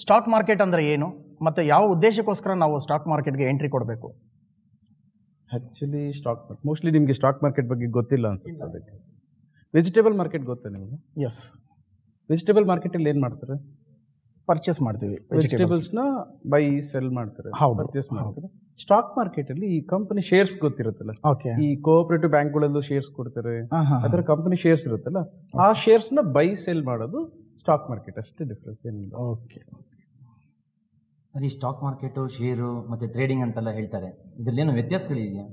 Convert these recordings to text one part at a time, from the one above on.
Stock market ಅಂದರೆ ಏನು ಮತ್ತು ಯಾವ ಉದ್ದೇಶಕ್ಕೋಸ್ಕರ ನಾವು ಸ್ಟಾಕ್ ಮಾರ್ಕೆಟ್ಗೆ ಎಂಟ್ರಿ ಕೊಡಬೇಕು ಆ್ಯಕ್ಚುಲಿ ಸ್ಟಾಕ್ ಮೋಸ್ಟ್ಲಿ ನಿಮಗೆ ಸ್ಟಾಕ್ ಮಾರ್ಕೆಟ್ ಬಗ್ಗೆ ಗೊತ್ತಿಲ್ಲ ಅನ್ಸುತ್ತೆ ಅದಕ್ಕೆ ವೆಜಿಟೇಬಲ್ ಮಾರ್ಕೆಟ್ ಗೊತ್ತಾ ನಿಮಗೆ ಎಸ್ ವೆಜಿಟೇಬಲ್ ಮಾರ್ಕೆಟಲ್ಲಿ ಏನು ಮಾಡ್ತಾರೆ ಪರ್ಚೇಸ್ ಮಾಡ್ತೀವಿ ವೆಜಿಟೇಬಲ್ಸ್ನ ಬೈ ಸೆಲ್ ಮಾಡ್ತಾರೆ ಹೌದು. ಪರ್ಚೇಸ್ ಮಾಡ್ತಾರೆ ಸ್ಟಾಕ್ ಮಾರ್ಕೆಟಲ್ಲಿ ಈ ಕಂಪನಿ ಶೇರ್ಸ್ ಗೊತ್ತಿರುತ್ತಲ್ಲ ಓಕೆ ಈ ಕೋಆಪರೇಟಿವ್ ಬ್ಯಾಂಕ್ಗಳಲ್ಲೂ ಶೇರ್ಸ್ ಕೊಡ್ತಾರೆ ಹಾಂ ಹಾಂ ಅದರ ಕಂಪನಿ ಶೇರ್ಸ್ ಇರುತ್ತಲ್ಲ ಆ ಶೇರ್ಸ್ನ ಬೈ ಸೆಲ್ ಮಾಡೋದು ಸ್ಟಾಕ್ ಮಾರ್ಕೆಟ್ ಅಷ್ಟೇ ಡಿಫ್ರೆನ್ಸ್ ಏನಿಲ್ಲ ಓಕೆ ಸರ್ ಈ ಸ್ಟಾಕ್ ಮಾರ್ಕೆಟು ಷೇರು ಮತ್ತು ಟ್ರೇಡಿಂಗ್ ಅಂತೆಲ್ಲ ಹೇಳ್ತಾರೆ ಇದರಲ್ಲೇನು ವ್ಯತ್ಯಾಸಗಳಿದೆಯಾ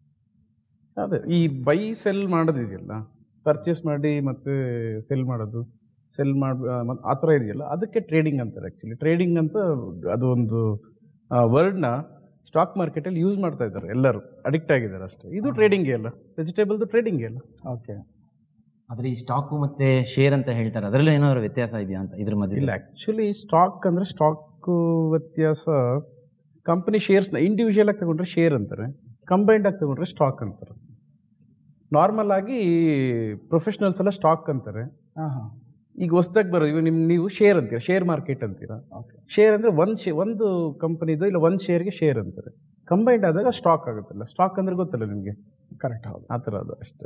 ಅದೇ ಈ ಬೈ ಸೆಲ್ ಮಾಡೋದಿದೆಯಲ್ಲ ಪರ್ಚೇಸ್ ಮಾಡಿ ಮತ್ತೆ ಸೆಲ್ ಮಾಡೋದು ಸೆಲ್ ಮಾಡಿ ಆ ಥರ ಇದೆಯಲ್ಲ ಅದಕ್ಕೆ ಟ್ರೇಡಿಂಗ್ ಅಂತಾರೆ ಆ್ಯಕ್ಚುಲಿ ಟ್ರೇಡಿಂಗ್ ಅಂತ ಅದು ಒಂದು ವರ್ಡ್ನ ಸ್ಟಾಕ್ ಮಾರ್ಕೆಟಲ್ಲಿ ಯೂಸ್ ಮಾಡ್ತಾ ಇದ್ದಾರೆ ಎಲ್ಲರೂ ಅಡಿಕ್ಟ್ ಆಗಿದ್ದಾರೆ ಅಷ್ಟೇ ಇದು ಟ್ರೇಡಿಂಗೇ ಅಲ್ಲ ವೆಜಿಟೇಬಲ್ದು ಟ್ರೇಡಿಂಗೇ ಅಲ್ಲ ಓಕೆ ಆದರೆ ಈ ಸ್ಟಾಕು ಮತ್ತು ಶೇರ್ ಅಂತ ಹೇಳ್ತಾರೆ ಅದರಲ್ಲೂ ಏನಾದ್ರು ವ್ಯತ್ಯಾಸ ಇದೆಯಾ ಅಂತ ಇದ್ರ ಮಧ್ಯೆ ಇಲ್ಲ ಆ್ಯಕ್ಚುಲಿ ಸ್ಟಾಕ್ ಅಂದರೆ ಸ್ಟಾಕು ವ್ಯತ್ಯಾಸ ಕಂಪನಿ ಶೇರ್ಸ್ನ ಇಂಡಿವಿಜುವಲ್ ಆಗಿ ತಗೊಂಡ್ರೆ ಶೇರ್ ಅಂತಾರೆ ಕಂಬೈನ್ಡ್ ಆಗಿ ತಗೊಂಡ್ರೆ ಸ್ಟಾಕ್ ಅಂತಾರೆ ನಾರ್ಮಲ್ ಆಗಿ ಪ್ರೊಫೆಷನಲ್ಸ್ ಎಲ್ಲ ಸ್ಟಾಕ್ ಅಂತಾರೆ ಹಾಂ ಹಾಂ ಈಗ ಹೊಸ್ದಾಗಿ ಬರೋದು ಇವಾಗ ನಿಮ್ಮ ನೀವು ಶೇರ್ ಅಂತೀರಾ ಶೇರ್ ಮಾರ್ಕೆಟ್ ಅಂತೀರಾ ಓಕೆ ಶೇರ್ ಅಂದರೆ ಒಂದು ಶೇ ಒಂದು ಕಂಪನಿದು ಇಲ್ಲ ಒಂದು ಶೇರ್ಗೆ ಶೇರ್ ಅಂತಾರೆ ಕಂಬೈನ್ಡ್ ಆದಾಗ ಸ್ಟಾಕ್ ಆಗುತ್ತಲ್ಲ ಸ್ಟಾಕ್ ಅಂದ್ರೆ ಗೊತ್ತಲ್ಲ ನಿಮಗೆ ಕರೆಕ್ಟ್ ಹೌದು ಆ ಥರ ಅದು ಅಷ್ಟೇ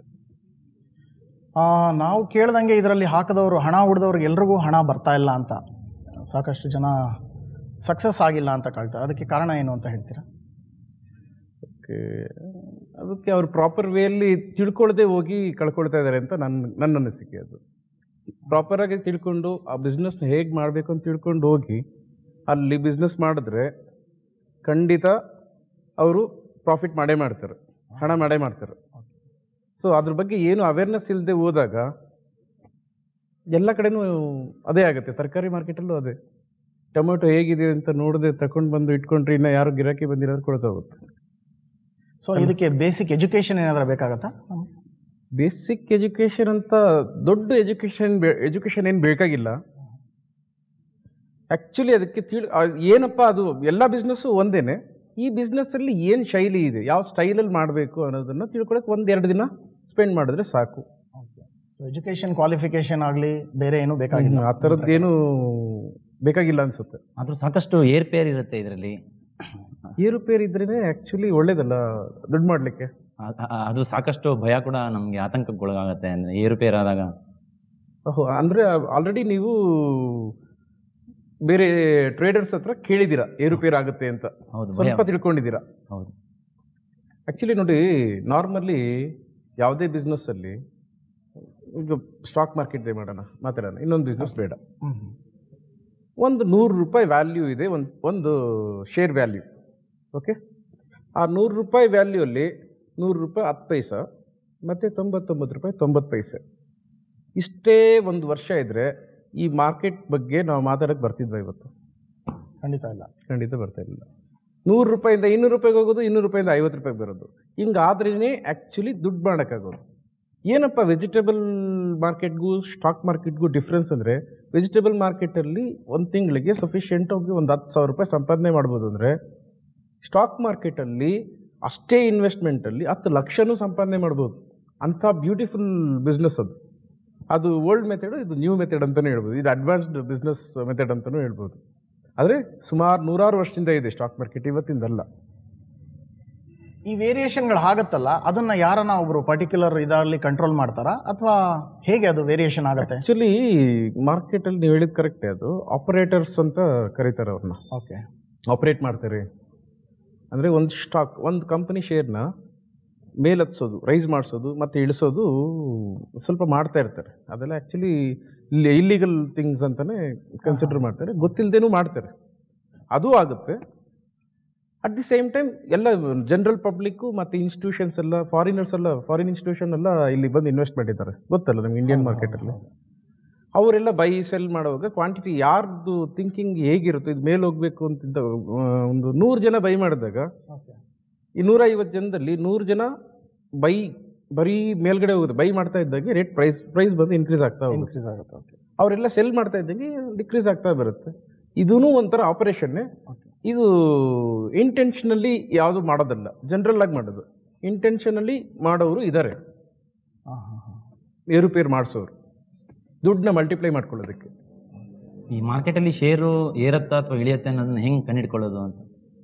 ಆ, ನಾವು ಕೇಳ್ದಂಗೆ ಇದರಲ್ಲಿ ಹಾಕಿದವರು ಹಣ ಉಳಿದವ್ರಿಗೆ ಎಲ್ರಿಗೂ ಹಣ ಬರ್ತಾ ಇಲ್ಲ ಅಂತ ಸಾಕಷ್ಟು ಜನ ಸಕ್ಸಸ್ ಆಗಿಲ್ಲ ಅಂತ ಕಾಳ್ತಾರೆ ಅದಕ್ಕೆ ಕಾರಣ ಏನು ಅಂತ ಹೇಳ್ತೀರಾ ಓಕೆ ಅದಕ್ಕೆ ಅವ್ರು ಪ್ರಾಪರ್ ವೇಯಲ್ಲಿ ತಿಳ್ಕೊಳ್ದೆ ಹೋಗಿ ಕಳ್ಕೊಳ್ತಾ ಇದ್ದಾರೆ ಅಂತ ನನ್ನ ನನ್ನ ಅನಿಸಿಕೆ ಅದು ಪ್ರಾಪರಾಗಿ ತಿಳ್ಕೊಂಡು ಆ ಬಿಸ್ನೆಸ್ನ ಹೇಗೆ ಮಾಡಬೇಕು ಅಂತ ತಿಳ್ಕೊಂಡು ಹೋಗಿ ಅಲ್ಲಿ ಬಿಸ್ನೆಸ್ ಮಾಡಿದ್ರೆ ಖಂಡಿತ ಅವರು ಪ್ರಾಫಿಟ್ ಮಾಡೇ ಮಾಡ್ತಾರೆ ಹಣ ಮಾಡೇ ಮಾಡ್ತಾರೆ ಸೊ ಅದ್ರ ಬಗ್ಗೆ ಏನು ಅವೇರ್ನೆಸ್ ಇಲ್ಲದೆ ಹೋದಾಗ ಎಲ್ಲ ಕಡೆನೂ ಅದೇ ಆಗುತ್ತೆ ತರಕಾರಿ ಮಾರ್ಕೆಟಲ್ಲೂ ಅದೇ ಟೊಮೆಟೊ ಹೇಗಿದೆ ಅಂತ ನೋಡದೆ ತಗೊಂಡು ಬಂದು ಇಟ್ಕೊಂಡ್ರೆ ಇನ್ನು ಯಾರು ಗಿರಾಕಿ ಬಂದಿರೋ ಕೊಡ್ತಾ ಹೋಗುತ್ತೆ ಸೊ ಇದಕ್ಕೆ ಬೇಸಿಕ್ ಎಜುಕೇಷನ್ ಏನಾದರೂ ಬೇಕಾಗತ್ತಾ ಬೇಸಿಕ್ ಎಜುಕೇಷನ್ ಅಂತ ದೊಡ್ಡ ಎಜುಕೇಷನ್ ಎಜುಕೇಷನ್ ಏನು ಬೇಕಾಗಿಲ್ಲ ಆ್ಯಕ್ಚುಲಿ ಅದಕ್ಕೆ ತಿಳ್ ಆ, ಏನಪ್ಪ ಅದು ಎಲ್ಲ ಬಿಸ್ನೆಸ್ಸು ಒಂದೇನೆ ಈ ಬಿಸ್ನೆಸ್ಸಲ್ಲಿ ಏನು ಶೈಲಿ ಇದೆ ಯಾವ ಸ್ಟೈಲಲ್ಲಿ ಮಾಡಬೇಕು ಅನ್ನೋದನ್ನು ತಿಳ್ಕೊಳಕ್ಕೆ ಒಂದು ಎರಡು ದಿನ ಸ್ಪೆಂಡ್ ಮಾಡಿದ್ರೆ ಸಾಕು ಸೊ ಎಜುಕೇಷನ್ ಕ್ವಾಲಿಫಿಕೇಷನ್ ಆಗಲಿ ಬೇರೆ ಏನೂ ಬೇಕಾಗಿಲ್ಲ ಆ ಥರದ್ದೇನು ಬೇಕಾಗಿಲ್ಲ ಅನಿಸುತ್ತೆ ಆದರೂ ಸಾಕಷ್ಟು ಏರ್ಪೇರ್ ಇರುತ್ತೆ ಇದರಲ್ಲಿ ಏರುಪೇರು ಇದ್ರೇ ಆ್ಯಕ್ಚುಲಿ ಒಳ್ಳೇದಲ್ಲ ದುಡ್ಡು ಮಾಡಲಿಕ್ಕೆ ಅದು ಸಾಕಷ್ಟು ಭಯ ಕೂಡ ನಮಗೆ ಆತಂಕಕ್ಕೊಳಗಾಗತ್ತೆ ಅಂದರೆ ಏರುಪೇರ್ ಆದಾಗ ಓಹೋ ಅಂದರೆ ಆಲ್ರೆಡಿ ನೀವು ಬೇರೆ ಟ್ರೇಡರ್ಸ್ ಹತ್ರ ಕೇಳಿದ್ದೀರಾ ಏರುಪೇರು ಆಗುತ್ತೆ ಅಂತ ಹೌದು ಭಯ ಸ್ವಲ್ಪ ತಿಳ್ಕೊಂಡಿದ್ದೀರಾ ಹೌದು ಆ್ಯಕ್ಚುಲಿ ನೋಡಿ ನಾರ್ಮಲಿ ಯಾವುದೇ ಬಿಸ್ನೆಸ್ಸಲ್ಲಿ ಈಗ ಸ್ಟಾಕ್ ಮಾರ್ಕೆಟ್ದೇ ಮಾಡೋಣ ಮಾತಾಡೋಣ ಇನ್ನೊಂದು ಬಿಸ್ನೆಸ್ ಬೇಡ ಹ್ಮ್. ಒಂದು ನೂರು ರೂಪಾಯಿ ವ್ಯಾಲ್ಯೂ ಇದೆ ಒಂದು ಒಂದು ಶೇರ್ ವ್ಯಾಲ್ಯೂ ಓಕೆ ಆ ನೂರು ರೂಪಾಯಿ ವ್ಯಾಲ್ಯೂಲ್ಲಿ ನೂರು ರೂಪಾಯಿ ಹತ್ತು ಪೈಸಾ ಮತ್ತು ತೊಂಬತ್ತೊಂಬತ್ತು ರೂಪಾಯಿ ತೊಂಬತ್ತು ಪೈಸೆ ಇಷ್ಟೇ ಒಂದು ವರ್ಷ ಇದ್ದರೆ ಈ ಮಾರ್ಕೆಟ್ ಬಗ್ಗೆ ನಾವು ಮಾತಾಡೋಕ್ಕೆ ಬರ್ತಿದ್ವಾ ಇವತ್ತು ಖಂಡಿತ ಇಲ್ಲ ಖಂಡಿತ ಬರ್ತಾ ಇರಲಿಲ್ಲ ನೂರು ರೂಪಾಯಿಂದ ಇನ್ನೂರು ರೂಪಾಯಿಗೆ ಹೋಗೋದು ಇನ್ನೂರು ರೂಪಾಯಿಂದ ಐವತ್ತು ರೂಪಾಯಿಗೆ ಬರೋದು ಹಿಂಗಾದ್ರೇ ಆ್ಯಕ್ಚುಲಿ ದುಡ್ಡು ಮಾಡೋಕ್ಕಾಗೋದು ಏನಪ್ಪ ವೆಜಿಟೇಬಲ್ ಮಾರ್ಕೆಟ್ಗೂ ಸ್ಟಾಕ್ ಮಾರ್ಕೆಟ್ಗೂ ಡಿಫ್ರೆನ್ಸ್ ಅಂದರೆ ವೆಜಿಟೇಬಲ್ ಮಾರ್ಕೆಟಲ್ಲಿ ಒಂದು ತಿಂಗಳಿಗೆ ಸಫಿಷಿಯೆಂಟ್ ಹೋಗಿ ಒಂದು ಹತ್ತು ಸಾವಿರ ರೂಪಾಯಿ ಸಂಪಾದನೆ ಮಾಡ್ಬೋದು ಅಂದರೆ ಸ್ಟಾಕ್ ಮಾರ್ಕೆಟಲ್ಲಿ ಅಷ್ಟೇ ಇನ್ವೆಸ್ಟ್ಮೆಂಟಲ್ಲಿ ಹತ್ತು ಲಕ್ಷನೂ ಸಂಪಾದನೆ ಮಾಡ್ಬೋದು ಅಂಥ ಬ್ಯೂಟಿಫುಲ್ ಬಿಸ್ನೆಸ್ ಅದು ಅದು ಓಲ್ಡ್ ಮೆಥಡು ಇದು ನ್ಯೂ ಮೆಥಡ್ ಅಂತಲೇ ಹೇಳ್ಬೋದು ಇದು ಅಡ್ವಾನ್ಸ್ಡ್ ಬಿಸ್ನೆಸ್ ಮೆಥಡ್ ಅಂತಲೂ ಹೇಳ್ಬೋದು ಆದರೆ ಸುಮಾರು ನೂರಾರು ವರ್ಷದಿಂದ ಇದೆ ಸ್ಟಾಕ್ ಮಾರ್ಕೆಟ್ ಇವತ್ತಿಂದಲ್ಲ ಈ ವೇರಿಯೇಷನ್ಗಳು ಆಗತ್ತಲ್ಲ ಅದನ್ನ ಯಾರನ್ನ ಒಬ್ರು ಪರ್ಟಿಕ್ಯುಲರ್ ಇದರಲ್ಲಿ ಕಂಟ್ರೋಲ್ ಮಾಡ್ತಾರಾ ಅಥವಾ ಹೇಗೆ ಅದು ವೇರಿಯೇಷನ್ ಆಗತ್ತೆ ಆ್ಯಕ್ಚುಲಿ ಮಾರ್ಕೆಟಲ್ಲಿ ನೀವು ಹೇಳಿದ ಕರೆಕ್ಟೇ ಅದು ಆಪರೇಟರ್ಸ್ ಅಂತ ಕರೀತಾರೆ ಅವ್ರನ್ನ ಓಕೆ ಆಪರೇಟ್ ಮಾಡ್ತಾರೆ ಅಂದರೆ ಒಂದು ಸ್ಟಾಕ್ ಒಂದು ಕಂಪನಿ ಶೇರ್ನ ಮೇಲತ್ಸೋದು ರೈಸ್ ಮಾಡಿಸೋದು ಮತ್ತು ಇಳಿಸೋದು ಸ್ವಲ್ಪ ಮಾಡ್ತಾ ಇರ್ತಾರೆ ಅದೆಲ್ಲ ಆ್ಯಕ್ಚುಲಿ ಇಲ್ಲಿಗಲ್ ಥಿಂಗ್ಸ್ ಅಂತಲೇ ಕನ್ಸಿಡರ್ ಮಾಡ್ತಾರೆ ಗೊತ್ತಿಲ್ಲದೇನೂ ಮಾಡ್ತಾರೆ ಅದು ಆಗುತ್ತೆ ಅಟ್ ದಿ ಸೇಮ್ ಟೈಮ್ ಎಲ್ಲ ಜನರಲ್ ಪಬ್ಲಿಕ್ಕು ಮತ್ತು ಇನ್ಸ್ಟಿಟ್ಯೂಷನ್ಸ್ ಎಲ್ಲ ಫಾರಿನರ್ಸ್ ಎಲ್ಲ ಫಾರಿನ್ ಇನ್ಸ್ಟಿಟ್ಯೂಷನ್ ಎಲ್ಲ ಇಲ್ಲಿ ಬಂದು ಇನ್ವೆಸ್ಟ್ ಮಾಡಿದ್ದಾರೆ ಗೊತ್ತಲ್ಲ ನಮ್ಗೆ ಇಂಡಿಯನ್ ಮಾರ್ಕೆಟಲ್ಲಿ ಅವರೆಲ್ಲ ಬೈ ಸೆಲ್ ಮಾಡುವಾಗ ಕ್ವಾಂಟಿಟಿ ಯಾರ್ದು ಥಿಂಕಿಂಗ್ ಹೇಗಿರುತ್ತೆ ಇದು ಮೇಲೆ ಹೋಗಬೇಕು ಅಂತಿದ್ದ ಆ, ಒಂದು ನೂರು ಜನ ಬೈ ಮಾಡಿದಾಗ ಈ ನೂರೈವತ್ತು ಜನದಲ್ಲಿ ನೂರು ಜನ ಬೈ ಬರೀ ಮೇಲ್ಗಡೆ ಹೋಗುತ್ತೆ ಬೈ ಮಾಡ್ತಾ ಇದ್ದಾಗೆ ರೇಟ್ ಪ್ರೈಸ್ ಪ್ರೈಸ್ ಬಂದು ಇನ್ಕ್ರೀಸ್ ಆಗ್ತಾ ಹೋಗುತ್ತೆ ಇನ್ಕ್ರೀಸ್ ಆಗುತ್ತೆ ಓಕೆ ಅವರೆಲ್ಲ ಸೆಲ್ ಮಾಡ್ತಾ ಇದ್ದಂಗೆ ಡಿಕ್ರೀಸ್ ಆಗ್ತಾ ಬರುತ್ತೆ ಇದೂ ಒಂಥರ ಆಪರೇಷನ್ನೇ ಇದು ಇಂಟೆನ್ಷನಲ್ಲಿ ಯಾವುದು ಮಾಡೋದಲ್ಲ ಜನರಲ್ ಆಗಿ ಮಾಡೋದು ಇಂಟೆನ್ಷನಲ್ಲಿ ಮಾಡೋರು ಇದ್ದಾರೆ ಹಾಂ ಹಾಂ ಹಾಂ ಏರುಪೇರು ಮಾಡಿಸೋರು ದುಡ್ಡನ್ನ ಮಲ್ಟಿಪ್ಲೈ ಮಾಡ್ಕೊಳ್ಳೋದಕ್ಕೆ ಈ ಮಾರ್ಕೆಟಲ್ಲಿ ಶೇರು ಏರತ್ತಾ ಅಥವಾ ಇಳಿಯತ್ತೆ ಅನ್ನೋದನ್ನ ಹೆಂಗೆ ಕಂಡಿಡ್ಕೊಳ್ಳೋದು ಅಂತ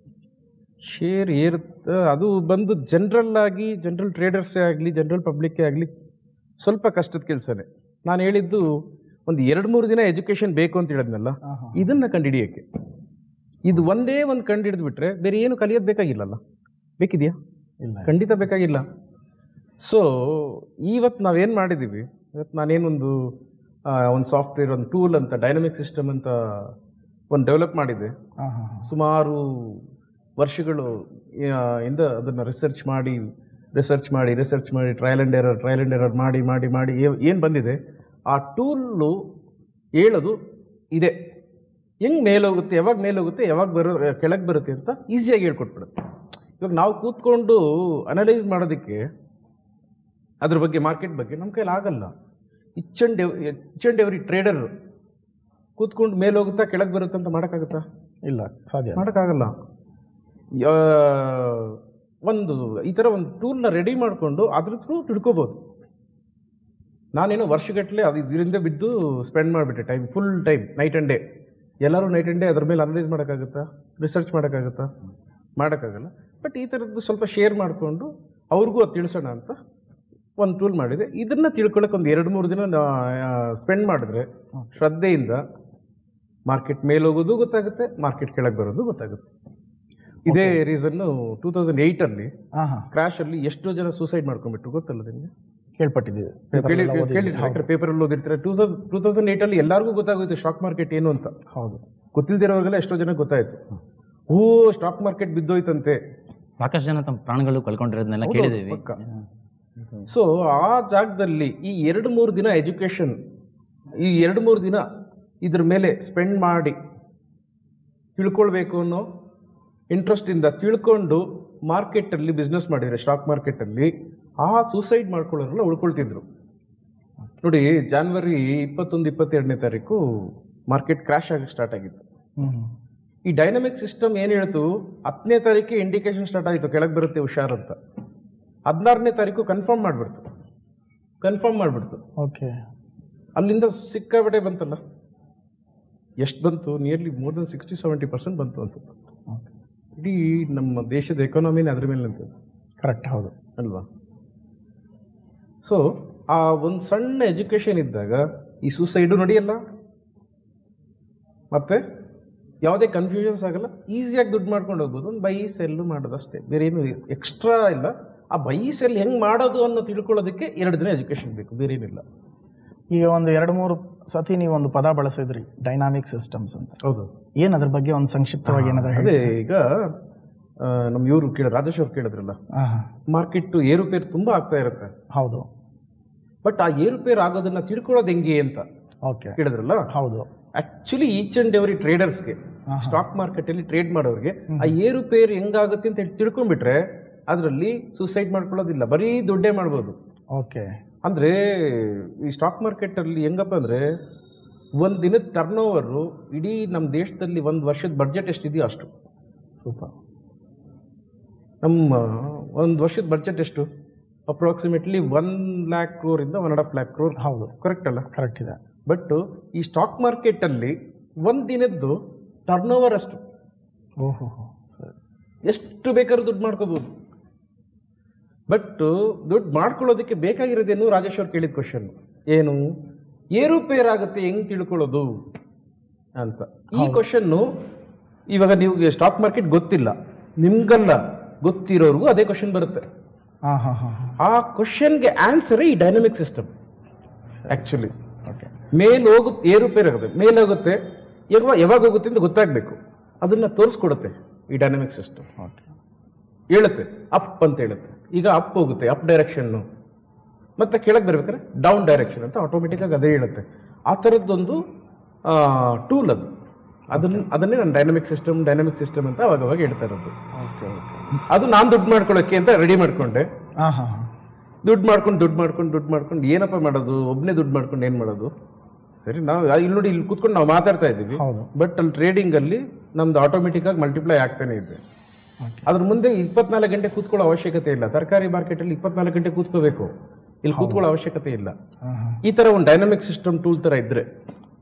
ಶೇರ್ ಏರುತ್ತೆ ಅದು ಬಂದು ಜನರಲ್ ಆಗಿ ಜನರಲ್ ಟ್ರೇಡರ್ಸೇ ಆಗಲಿ ಜನರಲ್ ಪಬ್ಲಿಕ್ಕೇ ಆಗಲಿ ಸ್ವಲ್ಪ ಕಷ್ಟದ ಕೆಲಸನೇ ನಾನು ಹೇಳಿದ್ದು ಒಂದು ಎರಡು ಮೂರು ದಿನ ಎಜುಕೇಷನ್ ಬೇಕು ಅಂತ ಹೇಳಿದ್ನಲ್ಲ ಹಾಂ ಹಾಂ ಇದನ್ನ ಕಂಡುಹಿಡಿಯೋಕ್ಕೆ ಇದು ಒಂದೇ ಒಂದು ಕಂಡು ಹಿಡಿದ್ಬಿಟ್ರೆ ಬೇರೆ ಏನು ಕಲಿಯೋದು ಬೇಕಾಗಿಲ್ಲಲ್ಲ ಬೇಕಿದೆಯಾ ಇಲ್ಲ ಖಂಡಿತ ಬೇಕಾಗಿಲ್ಲ ಸೊ ಇವತ್ತು ನಾವೇನು ಮಾಡಿದ್ದೀವಿ ಇವತ್ತು ನಾನೇನೊಂದು ಆ, ಒಂದು ಸಾಫ್ಟ್ವೇರ್ ಒಂದು ಟೂಲ್ ಅಂತ ಡೈನಮಿಕ್ ಸಿಸ್ಟಮ್ ಅಂತ ಒಂದು ಡೆವಲಪ್ ಮಾಡಿದ್ದೆ ಹಾಂ ಹಾಂ ಹಾಂ ಸುಮಾರು ವರ್ಷಗಳು ಆ, ಇಂದ ಅದನ್ನು ರಿಸರ್ಚ್ ಮಾಡಿ ರಿಸರ್ಚ್ ಮಾಡಿ ರಿಸರ್ಚ್ ಮಾಡಿ trial and error trial and error ಮಾಡಿ ಮಾಡಿ ಮಾಡಿ ಏನು ಬಂದಿದೆ ಆ ಟೂಲು ಹೇಳೋದು ಇದೆ ಹೆಂಗೆ ಮೇಲೋಗುತ್ತೆ ಯಾವಾಗ ಮೇಲೋಗುತ್ತೆ ಯಾವಾಗ ಬರೋ ಕೆಳಗೆ ಬರುತ್ತೆ ಅಂತ ಈಸಿಯಾಗಿ ಹೇಳ್ಕೊಟ್ಬಿಡುತ್ತೆ ಇವಾಗ ನಾವು ಕೂತ್ಕೊಂಡು ಅನಲೈಸ್ ಮಾಡೋದಕ್ಕೆ ಅದ್ರ ಬಗ್ಗೆ ಮಾರ್ಕೆಟ್ ಬಗ್ಗೆ ನಮ್ಮ ಕೈಲಿ ಆಗಲ್ಲ ಇಚ್ ಅಂಡ್ ಎವ್ ಇಚ್ ಅಂಡ್ ಎವ್ರಿ ಟ್ರೇಡರ್ ಕೂತ್ಕೊಂಡು ಮೇಲೋಗುತ್ತಾ ಕೆಳಗೆ ಬರುತ್ತೆ ಅಂತ ಮಾಡೋಕ್ಕಾಗುತ್ತಾ ಇಲ್ಲ ಸಾಧ್ಯ ಮಾಡೋಕ್ಕಾಗಲ್ಲ ಯಾ- ಒಂದು ಈ ಥರ ಒಂದು ಟೂಲ್ನ ರೆಡಿ ಮಾಡಿಕೊಂಡು ಅದ್ರ ಥ್ರೂ ತಿಳ್ಕೊಬೋದು ನಾನೇನೋ ವರ್ಷಗಟ್ಟಲೆ ಅದು ಇದರಿಂದ ಬಿದ್ದು ಸ್ಪೆಂಡ್ ಮಾಡಿಬಿಟ್ಟೆ time full time night and day ಎಲ್ಲರೂ ನೈಟ್ ಆ್ಯಂಡ್ ಡೇ ಅದ್ರ ಮೇಲೆ ಅನಲೈಸ್ ಮಾಡೋಕ್ಕಾಗುತ್ತಾ ರಿಸರ್ಚ್ ಮಾಡೋಕ್ಕಾಗುತ್ತಾ ಮಾಡೋಕ್ಕಾಗಲ್ಲ ಬಟ್ ಈ ಥರದ್ದು ಸ್ವಲ್ಪ ಶೇರ್ ಮಾಡಿಕೊಂಡು ಅವ್ರಿಗೂ ಅದು ತಿಳಿಸೋಣ ಅಂತ ಒಂದು ಟೂಲ್ ಮಾಡಿದೆ ಇದನ್ನು ತಿಳ್ಕೊಳ್ಳೋಕೆ ಒಂದು ಎರಡು ಮೂರು ದಿನ ಸ್ಪೆಂಡ್ ಮಾಡಿದ್ರೆ ಶ್ರದ್ಧೆಯಿಂದ ಮಾರ್ಕೆಟ್ ಮೇಲೆ ಹೋಗೋದು ಗೊತ್ತಾಗುತ್ತೆ ಮಾರ್ಕೆಟ್ ಕೆಳಗೆ ಬರೋದು ಗೊತ್ತಾಗುತ್ತೆ ಇದೇ ರೀಸನ್ನು ಟೂ ತೌಸಂಡ್ ಏಯ್ಟಲ್ಲಿ ಹಾಂ ಹಾಂ ಕ್ರಾಶಲ್ಲಿ ಎಷ್ಟೋ ಜನ ಸೂಸೈಡ್ ಮಾಡ್ಕೊಂಡ್ಬಿಟ್ರು ಗೊತ್ತಲ್ಲ ನಿಮಗೆ ಕೇಳ್ಪಟ್ಟಿದ್ದೀವಿ ಕೇಳಿ ಪೇಪರೆಲ್ಲ ಓದಿದ್ದೀವಿ. ಕೇಳಿದ್ರೆ ಪೇಪರಲ್ಲಿ ಓದಿರ್ತಾರೆ ಟೂ ತೌಸಂಡ್ ಟೂ ತೌಸಂಡ್ ಏಯ್ಟಲ್ಲಿ ಎಲ್ಲರಿಗೂ ಗೊತ್ತಾಗೋಯ್ತು ಸ್ಟಾಕ್ ಮಾರ್ಕೆಟ್ ಏನು ಅಂತ ಹೌದು ಗೊತ್ತಿಲ್ದಿರೋರಿಗೆಲ್ಲ ಎಷ್ಟೋ ಜನ ಗೊತ್ತಾಯ್ತು ಓ ಸ್ಟಾಕ್ ಮಾರ್ಕೆಟ್ ಬಿದ್ದೋಯ್ತಂತೆ ಸಾಕಷ್ಟು ಜನ ತಮ್ಮ ಪ್ರಾಣಗಳು ಕಳ್ಕೊಂಡಿರೋದನ್ನೆಲ್ಲ ಹೌದು, ಕೇಳಿದ್ದೀವಿ ಪಕ್ಕ. ಸೊ ಆ ಜಾಗದಲ್ಲಿ ಈ ಎರಡು ಮೂರು ದಿನ ಎಜುಕೇಷನ್ ಈ ಎರಡು ಮೂರು ದಿನ ಇದ್ರ ಮೇಲೆ ಸ್ಪೆಂಡ್ ಮಾಡಿ ತಿಳ್ಕೊಳ್ಬೇಕು ಅನ್ನೋ ಇಂಟ್ರೆಸ್ಟಿಂದ ತಿಳ್ಕೊಂಡು ಮಾರ್ಕೆಟಲ್ಲಿ ಬಿಸ್ನೆಸ್ ಮಾಡಿದರೆ ಸ್ಟಾಕ್ ಮಾರ್ಕೆಟಲ್ಲಿ ಆ ಸೂಸೈಡ್ ಮಾಡ್ಕೊಳ್ಳೋರೆಲ್ಲ ಉಳ್ಕೊಳ್ತಿದ್ರು ನೋಡಿ ಜಾನ್ವರಿ ಇಪ್ಪತ್ತೊಂದು ಇಪ್ಪತ್ತೆರಡನೇ ತಾರೀಕು ಮಾರ್ಕೆಟ್ ಕ್ರ್ಯಾಶ್ ಆಗಿ ಸ್ಟಾರ್ಟ್ ಆಗಿತ್ತು ಹ್ಞೂ ಹ್ಞೂ ಈ ಡೈನಮಿಕ್ ಸಿಸ್ಟಮ್ ಏನು ಹೇಳ್ತು ಹತ್ತನೇ ತಾರೀಕಿಗೆ ಇಂಡಿಕೇಶನ್ ಸ್ಟಾರ್ಟ್ ಆಯಿತು ಕೆಳಗೆ ಬರುತ್ತೆ ಹುಷಾರ್ ಅಂತ ಹದಿನಾರನೇ ತಾರೀಕು ಕನ್ಫರ್ಮ್ ಮಾಡಿಬಿಡ್ತು ಕನ್ಫರ್ಮ್ ಮಾಡಿಬಿಡ್ತು ಓಕೆ ಅಲ್ಲಿಂದ ಸಿಕ್ಕಾಬಟ್ಟೆ ಬಂತಲ್ಲ ಎಷ್ಟು ಬಂತು nearly more than sixty seventy percent ಬಂತು ಅನ್ಸುತ್ತೆ ಓಕೆ ಇಡೀ ನಮ್ಮ ದೇಶದ ಎಕಾನಮಿನೇ ಅದ್ರ ಮೇಲೆ ನಿಂತದ್ದು ಕರೆಕ್ಟ್ ಹೌದು ಅಲ್ವಾ ಸೊ ಆ ಒಂದು ಸಣ್ಣ ಎಜುಕೇಷನ್ ಇದ್ದಾಗ ಈ ಸೂಸೈಡು ನಡೆಯಲ್ಲ ಮತ್ತೆ ಯಾವುದೇ ಕನ್ಫ್ಯೂಷನ್ಸ್ ಆಗಲ್ಲ ಈಸಿಯಾಗಿ ದುಡ್ಡು ಮಾಡ್ಕೊಂಡು ಹೋಗ್ಬೋದು ಒಂದು ಬೈ ಸೆಲ್ಲು ಮಾಡೋದು ಅಷ್ಟೇ ಬೇರೆ ಏನು ಎಕ್ಸ್ಟ್ರಾ ಇಲ್ಲ ಆ ಬೈ ಸೆಲ್ ಹೆಂಗೆ ಮಾಡೋದು ಅನ್ನೋ ತಿಳ್ಕೊಳ್ಳೋದಕ್ಕೆ ಎರಡು ದಿನ ಎಜುಕೇಷನ್ ಬೇಕು ಬೇರೆ ಏನಿಲ್ಲ ಈಗ ಒಂದು ಎರಡು ಮೂರು ಸತಿ ನೀವು ಒಂದು ಪದ ಬಳಸಿದ್ರಿ ಡೈನಾಮಿಕ್ ಸಿಸ್ಟಮ್ಸ್ ಅಂತ ಹೌದು ಏನು ಅದ್ರ ಬಗ್ಗೆ ಒಂದು ಸಂಕ್ಷಿಪ್ತವಾಗಿ ಏನಾದರೂ ಹೇಳಿ ಅದೇ ಈಗ ಆ, ನಮ್ಮ ಇವರು ಕೇಳ ರಾಜೇಶ್ ಅವ್ರು ಕೇಳಿದ್ರಲ್ಲ ಹಾಂ ಹಾಂ ಮಾರ್ಕೆಟ್ ಏರುಪೇರು ತುಂಬ ಆಗ್ತಾ ಇರುತ್ತೆ ಹೌದು ಬಟ್ ಆ ಏರುಪೇರು ಆಗೋದನ್ನ ತಿಳ್ಕೊಳ್ಳೋದು ಹೆಂಗೆ ಅಂತ ಓಕೆ ಕೇಳಿದ್ರಲ್ಲ ಹೌದು ಆಕ್ಚುಲಿ ಈಚ್ ಅಂಡ್ ಎವ್ರಿ ಟ್ರೇಡರ್ಸ್ಗೆ ಹಾ, ಹಾ. ಸ್ಟಾಕ್ ಮಾರ್ಕೆಟಲ್ಲಿ ಟ್ರೇಡ್ ಮಾಡೋರಿಗೆ ಆ ಏರುಪೇರು ಹೆಂಗಾಗುತ್ತೆ ಅಂತ ಹೇಳಿ ತಿಳ್ಕೊಂಡ್ಬಿಟ್ರೆ ಅದರಲ್ಲಿ ಸೂಸೈಡ್ ಮಾಡ್ಕೊಳ್ಳೋದಿಲ್ಲ ಬರೀ ದುಡ್ಡೇ ಮಾಡ್ಬೋದು ಓಕೆ ಅಂದರೆ ಈ ಸ್ಟಾಕ್ ಮಾರ್ಕೆಟಲ್ಲಿ ಹೆಂಗಪ್ಪ ಅಂದರೆ ಒಂದು ದಿನದ ಟರ್ನ್ ಓವರು ಇಡೀ ನಮ್ಮ ದೇಶದಲ್ಲಿ ಒಂದು ವರ್ಷದ ಬಡ್ಜೆಟ್ ಎಷ್ಟಿದೆಯೋ ಅಷ್ಟು ಸೂಪರ್ ನಮ್ಮ ಒಂದು ವರ್ಷದ ಬಡ್ಜೆಟ್ ಎಷ್ಟು ಅಪ್ರಾಕ್ಸಿಮೇಟ್ಲಿ ಒನ್ ಲ್ಯಾಕ್ ಕ್ರೋರಿಂದ one and half lakh crore ಹೌದು ಕರೆಕ್ಟ್ ಅಲ್ಲ ಕರೆಕ್ಟ್ ಇದೆ ಬಟ್ ಈ ಸ್ಟಾಕ್ ಮಾರ್ಕೆಟಲ್ಲಿ ಒಂದು ದಿನದ್ದು ಟರ್ನ್ ಓವರ್ ಅಷ್ಟು ಓಹೋ ಸರಿ ಎಷ್ಟು ಬೇಕಾದ್ರೂ ದುಡ್ಡು ಮಾಡ್ಕೋಬೋದು ಬಟ್ ದುಡ್ಡು ಮಾಡ್ಕೊಳ್ಳೋದಕ್ಕೆ ಬೇಕಾಗಿರೋದೇನು ರಾಜೇಶ್ ಅವ್ರು ಕೇಳಿದ ಕ್ವಶನ್ ಏನು ಏರುಪೇರಾಗುತ್ತೆ ಹೆಂಗ್ ತಿಳ್ಕೊಳ್ಳೋದು ಅಂತ ಈ ಕ್ವಶನ್ನು ಇವಾಗ ನೀವು ಸ್ಟಾಕ್ ಮಾರ್ಕೆಟ್ ಗೊತ್ತಿಲ್ಲ ನಿಮ್ಗಲ್ಲ ಗೊತ್ತಿರೋರ್ಗೂ ಅದೇ ಕ್ವಶನ್ ಬರುತ್ತೆ ಹಾಂ ಹಾಂ ಹಾಂ ಹಾಂ ಆ ಕ್ವಶನ್ಗೆ ಆನ್ಸರೇ ಈ ಡೈನಮಿಕ್ ಸಿಸ್ಟಮ್ ಆ್ಯಕ್ಚುಲಿ ಓಕೆ ಮೇಲ್ ಹೋಗುತ್ತೆ ಏರುಪೇರು ಆಗುತ್ತೆ ಮೇಲ್ ಹೋಗುತ್ತೆ ಯಾವಾಗ ಯಾವಾಗ ಹೋಗುತ್ತೆ ಅಂತ ಗೊತ್ತಾಗಬೇಕು ಅದನ್ನ ತೋರಿಸ್ಕೊಡುತ್ತೆ ಈ ಡೈನಮಿಕ್ ಸಿಸ್ಟಮ್ ಓಕೆ ಹೇಳುತ್ತೆ ಅಪ್ ಅಂತ ಹೇಳುತ್ತೆ ಈಗ ಅಪ್ ಹೋಗುತ್ತೆ ಅಪ್ ಡೈರೆಕ್ಷನ್ನು ಮತ್ತೆ ಕೆಳಗೆ ಬರ್ಬೇಕಾದ್ರೆ ಡೌನ್ ಡೈರೆಕ್ಷನ್ ಅಂತ ಆಟೋಮೆಟಿಕ್ ಆಗಿ ಅದೇ ಹೇಳುತ್ತೆ ಆ ಥರದ್ದೊಂದು ಟೂಲ್ ಅದು ಅದನ್ನ ಅದನ್ನೇ ನಾನು ಡೈನಮಿಕ್ ಸಿಸ್ಟಮ್ ಡೈನಮಿಕ್ ಸಿಸ್ಟಮ್ ಅಂತ ಅವಾಗ ಅವಾಗ ಹೇಳ್ತಾ ಇರೋದು ಓಕೆ ಓಕೆ ಅದು ನಾನು ದುಡ್ಡು ಮಾಡ್ಕೊಳ್ಳೋಕ್ಕೆ ಅಂತ ರೆಡಿ ಮಾಡ್ಕೊಂಡೆ ಹಾಂ ಹಾಂ ಹಾಂ ದುಡ್ಡು ಮಾಡ್ಕೊಂಡು ದುಡ್ಡು ಮಾಡ್ಕೊಂಡು ದುಡ್ಡು ಮಾಡ್ಕೊಂಡು ಏನಪ್ಪ ಮಾಡೋದು ಒಬ್ಬನೇ ದುಡ್ಡು ಮಾಡ್ಕೊಂಡು ಏನು ಮಾಡೋದು ಸರಿ ನಾವು ಇಲ್ಲಿ ನೋಡಿ ಇಲ್ಲಿ ಕೂತ್ಕೊಂಡು ನಾವು ಮಾತಾಡ್ತಾ ಇದ್ದೀವಿ ಹೌದು ಬಟ್ ಅಲ್ಲಿ ಟ್ರೇಡಿಂಗ್ ಅಲ್ಲಿ ನಮ್ದು ಆಟೋಮೆಟಿಕ್ ಆಗಿ ಮಲ್ಟಿಪ್ಲೈ ಆಗ್ತಾನೆ ಇದೆ ಓಕೆ ಅದ್ರ ಮುಂದೆ ಇಪ್ಪತ್ನಾಲ್ಕು ಗಂಟೆ ಕೂತ್ಕೊಳ್ಳೋ ಅವಶ್ಯಕತೆ ಇಲ್ಲ ತರಕಾರಿ ಮಾರ್ಕೆಟಲ್ಲಿ ಇಪ್ಪತ್ನಾಲ್ಕು ಗಂಟೆ ಕೂತ್ಕೋಬೇಕು ಇಲ್ಲಿ ಕೂತ್ಕೊಳ್ಳೋ ಅವಶ್ಯಕತೆ ಇಲ್ಲ ಹಾಂ ಹಾಂ ಈ ತರ ಒಂದು ಡೈನಮಿಕ್ ಸಿಸ್ಟಮ್ ಟೂಲ್ ತರ ಇದ್ರೆ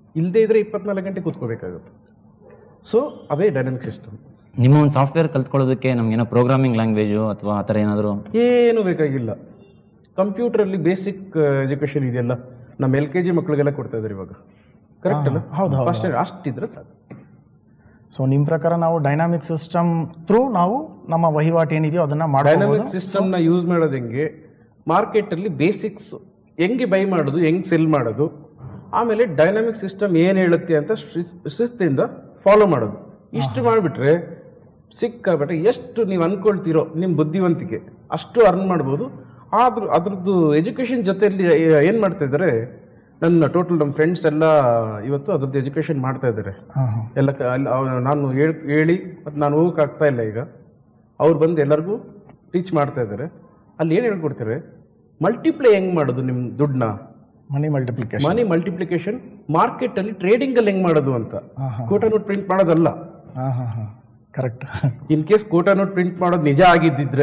ಇಲ್ಲದೇ ಇದ್ರೆ ಇಪ್ಪತ್ನಾಲ್ಕು ಗಂಟೆ ಕೂತ್ಕೋಬೇಕಾಗುತ್ತೆ ಸೊ ಅದೇ ಡೈನಮಿಕ್ ಸಿಸ್ಟಮ್ ನಿಮ್ಮ ಒಂದು ಸಾಫ್ಟ್ವೇರ್ ಕಲ್ತ್ಕೊಳ್ಳೋದಕ್ಕೆ ನಮಗೇನೋ ಪ್ರೋಗ್ರಾಮಿಂಗ್ ಲ್ಯಾಂಗ್ವೇಜು ಅಥವಾ ಆ ಥರ ಏನಾದರೂ ಏನು ಬೇಕಾಗಿಲ್ಲ ಕಂಪ್ಯೂಟರಲ್ಲಿ ಬೇಸಿಕ್ ಎಜುಕೇಷನ್ ಇದೆಯಲ್ಲ ನಮ್ಮ ಎಲ್ ಕೆ ಜಿ ಮಕ್ಕಳಿಗೆಲ್ಲ ಕೊಡ್ತಾ ಇದ್ದಾರೆ ಇವಾಗ ಕರೆಕ್ಟ್ ಅಲ್ಲ ಹೌದು, ಹೌದು. ಫಸ್ಟ್ ಅಷ್ಟಿದ್ರೆ ಸಾಕು ಸೊ ನಿಮ್ಮ ಪ್ರಕಾರ ನಾವು ಡೈನಾಮಿಕ್ ಸಿಸ್ಟಮ್ ಥ್ರೂ ನಾವು ನಮ್ಮ ವಹಿವಾಟು ಏನಿದೆಯೋ ಅದನ್ನು ಮಾಡಬಹುದು ಡೈನಾಮಿಕ್ ಸಿಸ್ಟಮ್ನ ಯೂಸ್ ಮಾಡೋದು ಹೆಂಗೆ ಮಾರ್ಕೆಟಲ್ಲಿ ಬೇಸಿಕ್ಸ್ ಹೆಂಗೆ ಬೈ ಮಾಡೋದು ಹೆಂಗೆ ಸೆಲ್ ಮಾಡೋದು ಆಮೇಲೆ ಡೈನಾಮಿಕ್ ಸಿಸ್ಟಮ್ ಏನು ಹೇಳುತ್ತೆ ಅಂತ ಶಿಸ್- ಶಿಸ್ತಿಂದ ಫಾಲೋ ಮಾಡೋದು ಇಷ್ಟು ಮಾಡಿಬಿಟ್ರೆ ಸಿಕ್ಕಾಬಿಟ್ರೆ ಎಷ್ಟು ನೀವು ಅನ್ಕೊಳ್ತೀರೋ ನಿಮ್ಮ ಬುದ್ಧಿವಂತಿಕೆ ಅಷ್ಟು ಅರ್ನ್ ಮಾಡ್ಬೋದು ಆದ್ರೂ ಅದ್ರದ್ದು ಎಜುಕೇಷನ್ ಜೊತೆಯಲ್ಲಿ ಏನು ಮಾಡ್ತಾ ಇದ್ದಾರೆ ನನ್ನ ಟೋಟಲ್ ನಮ್ಮ ಫ್ರೆಂಡ್ಸ್ ಎಲ್ಲ ಇವತ್ತು ಅದ್ರದ್ದು ಎಜುಕೇಷನ್ ಮಾಡ್ತಾ ಇದ್ದಾರೆ ಹಾಂ ಹಾಂ ಎಲ್ಲ ಕ- ಅಲ್ಲಿ ಅವ್- ನಾನು ಹೇಳ್ ಹೇಳಿ ಮತ್ತು ನಾನು ಹೋಗಕ್ಕೆ ಆಗ್ತಾ ಇಲ್ಲ ಈಗ ಅವ್ರು ಬಂದು ಎಲ್ಲರಿಗೂ ಟೀಚ್ ಮಾಡ್ತಾ ಇದ್ದಾರೆ ಅಲ್ಲಿ ಏನು ಹೇಳ್ಕೊಡ್ತಾರೆ ಮಲ್ಟಿಪ್ಲೈ ಹೆಂಗ್ ಮಾಡೋದು ನಿಮ್ಮ ದುಡ್ಡನ್ನ ಮನಿ ಮಲ್ಟಿಪ್ಲಿಕೇಶನ್ ಮನಿ ಮಲ್ಟಿಪ್ಲಿಕೇಶನ್ ಮಾರ್ಕೆಟಲ್ಲಿ ಟ್ರೇಡಿಂಗಲ್ಲಿ ಹೆಂಗ್ ಮಾಡೋದು ಅಂತ ಹಾಂ ಹಾಂ ಕೋಟಾ ನೋಟ್ ಪ್ರಿಂಟ್ ಮಾಡೋದಲ್ಲ ಹಾಂ ಹಾಂ ಹಾಂ ಕರೆಕ್ಟ್ ಇನ್ ಕೇಸ್ ಕೋಟಾ ನೋಟ್ ಪ್ರಿಂಟ್ ಮಾಡೋದು ನಿಜ ಆಗಿದ್ದಿದ್ರೆ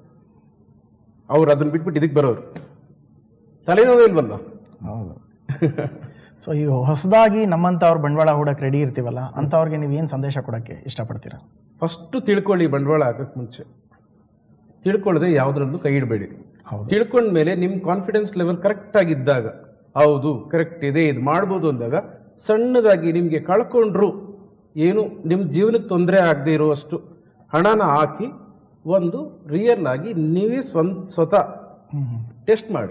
ಅವ್ರು ಅದನ್ನ ಬಿಟ್ಬಿಟ್ಟು ಇದಕ್ಕೆ ಬರೋರು ತಲೆನೋವೇ ಇಲ್ವಲ್ಲ ಹೌದು ಸೊ ಈಗ ಹೊಸದಾಗಿ ನಮ್ಮಂಥವ್ರು ಬಂಡವಾಳ ಹೂಡಕ್ಕೆ ರೆಡಿ ಇರ್ತೀವಲ್ಲ ಅಂಥವ್ರಿಗೆ ನೀವು ಏನು ಸಂದೇಶ ಕೊಡೋಕ್ಕೆ ಇಷ್ಟಪಡ್ತೀರಾ ಫಸ್ಟ್ ತಿಳ್ಕೊಳ್ಳಿ ಬಂಡವಾಳ ಹಾಕಕ್ಕೆ ಮುಂಚೆ ತಿಳ್ಕೊಳ್ಳದೆ ಯಾವುದ್ರಲ್ಲೂ ಕೈ ಇಡಬೇಡಿ ಹೌದು ತಿಳ್ಕೊಂಡ್ಮೇಲೆ ನಿಮ್ಮ ಕಾನ್ಫಿಡೆನ್ಸ್ ಲೆವೆಲ್ ಕರೆಕ್ಟ್ ಆಗಿದ್ದಾಗ ಹೌದು ಕರೆಕ್ಟ್ ಇದೆ ಇದು ಮಾಡ್ಬೋದು ಅಂದಾಗ ಸಣ್ಣದಾಗಿ ನಿಮಗೆ ಕಳ್ಕೊಂಡ್ರು ಏನು ನಿಮ್ಮ ಜೀವನಕ್ಕೆ ತೊಂದರೆ ಆಗದೆ ಇರುವಷ್ಟು ಹಣನ ಹಾಕಿ ಒಂದು ರಿಯಲ್ ಆಗಿ ನೀವೇ ಸ್ವಂತ ಸ್ವತಃ ಹ್ಞೂ ಹ್ಞೂ ಟೆಸ್ಟ್ ಮಾಡಿ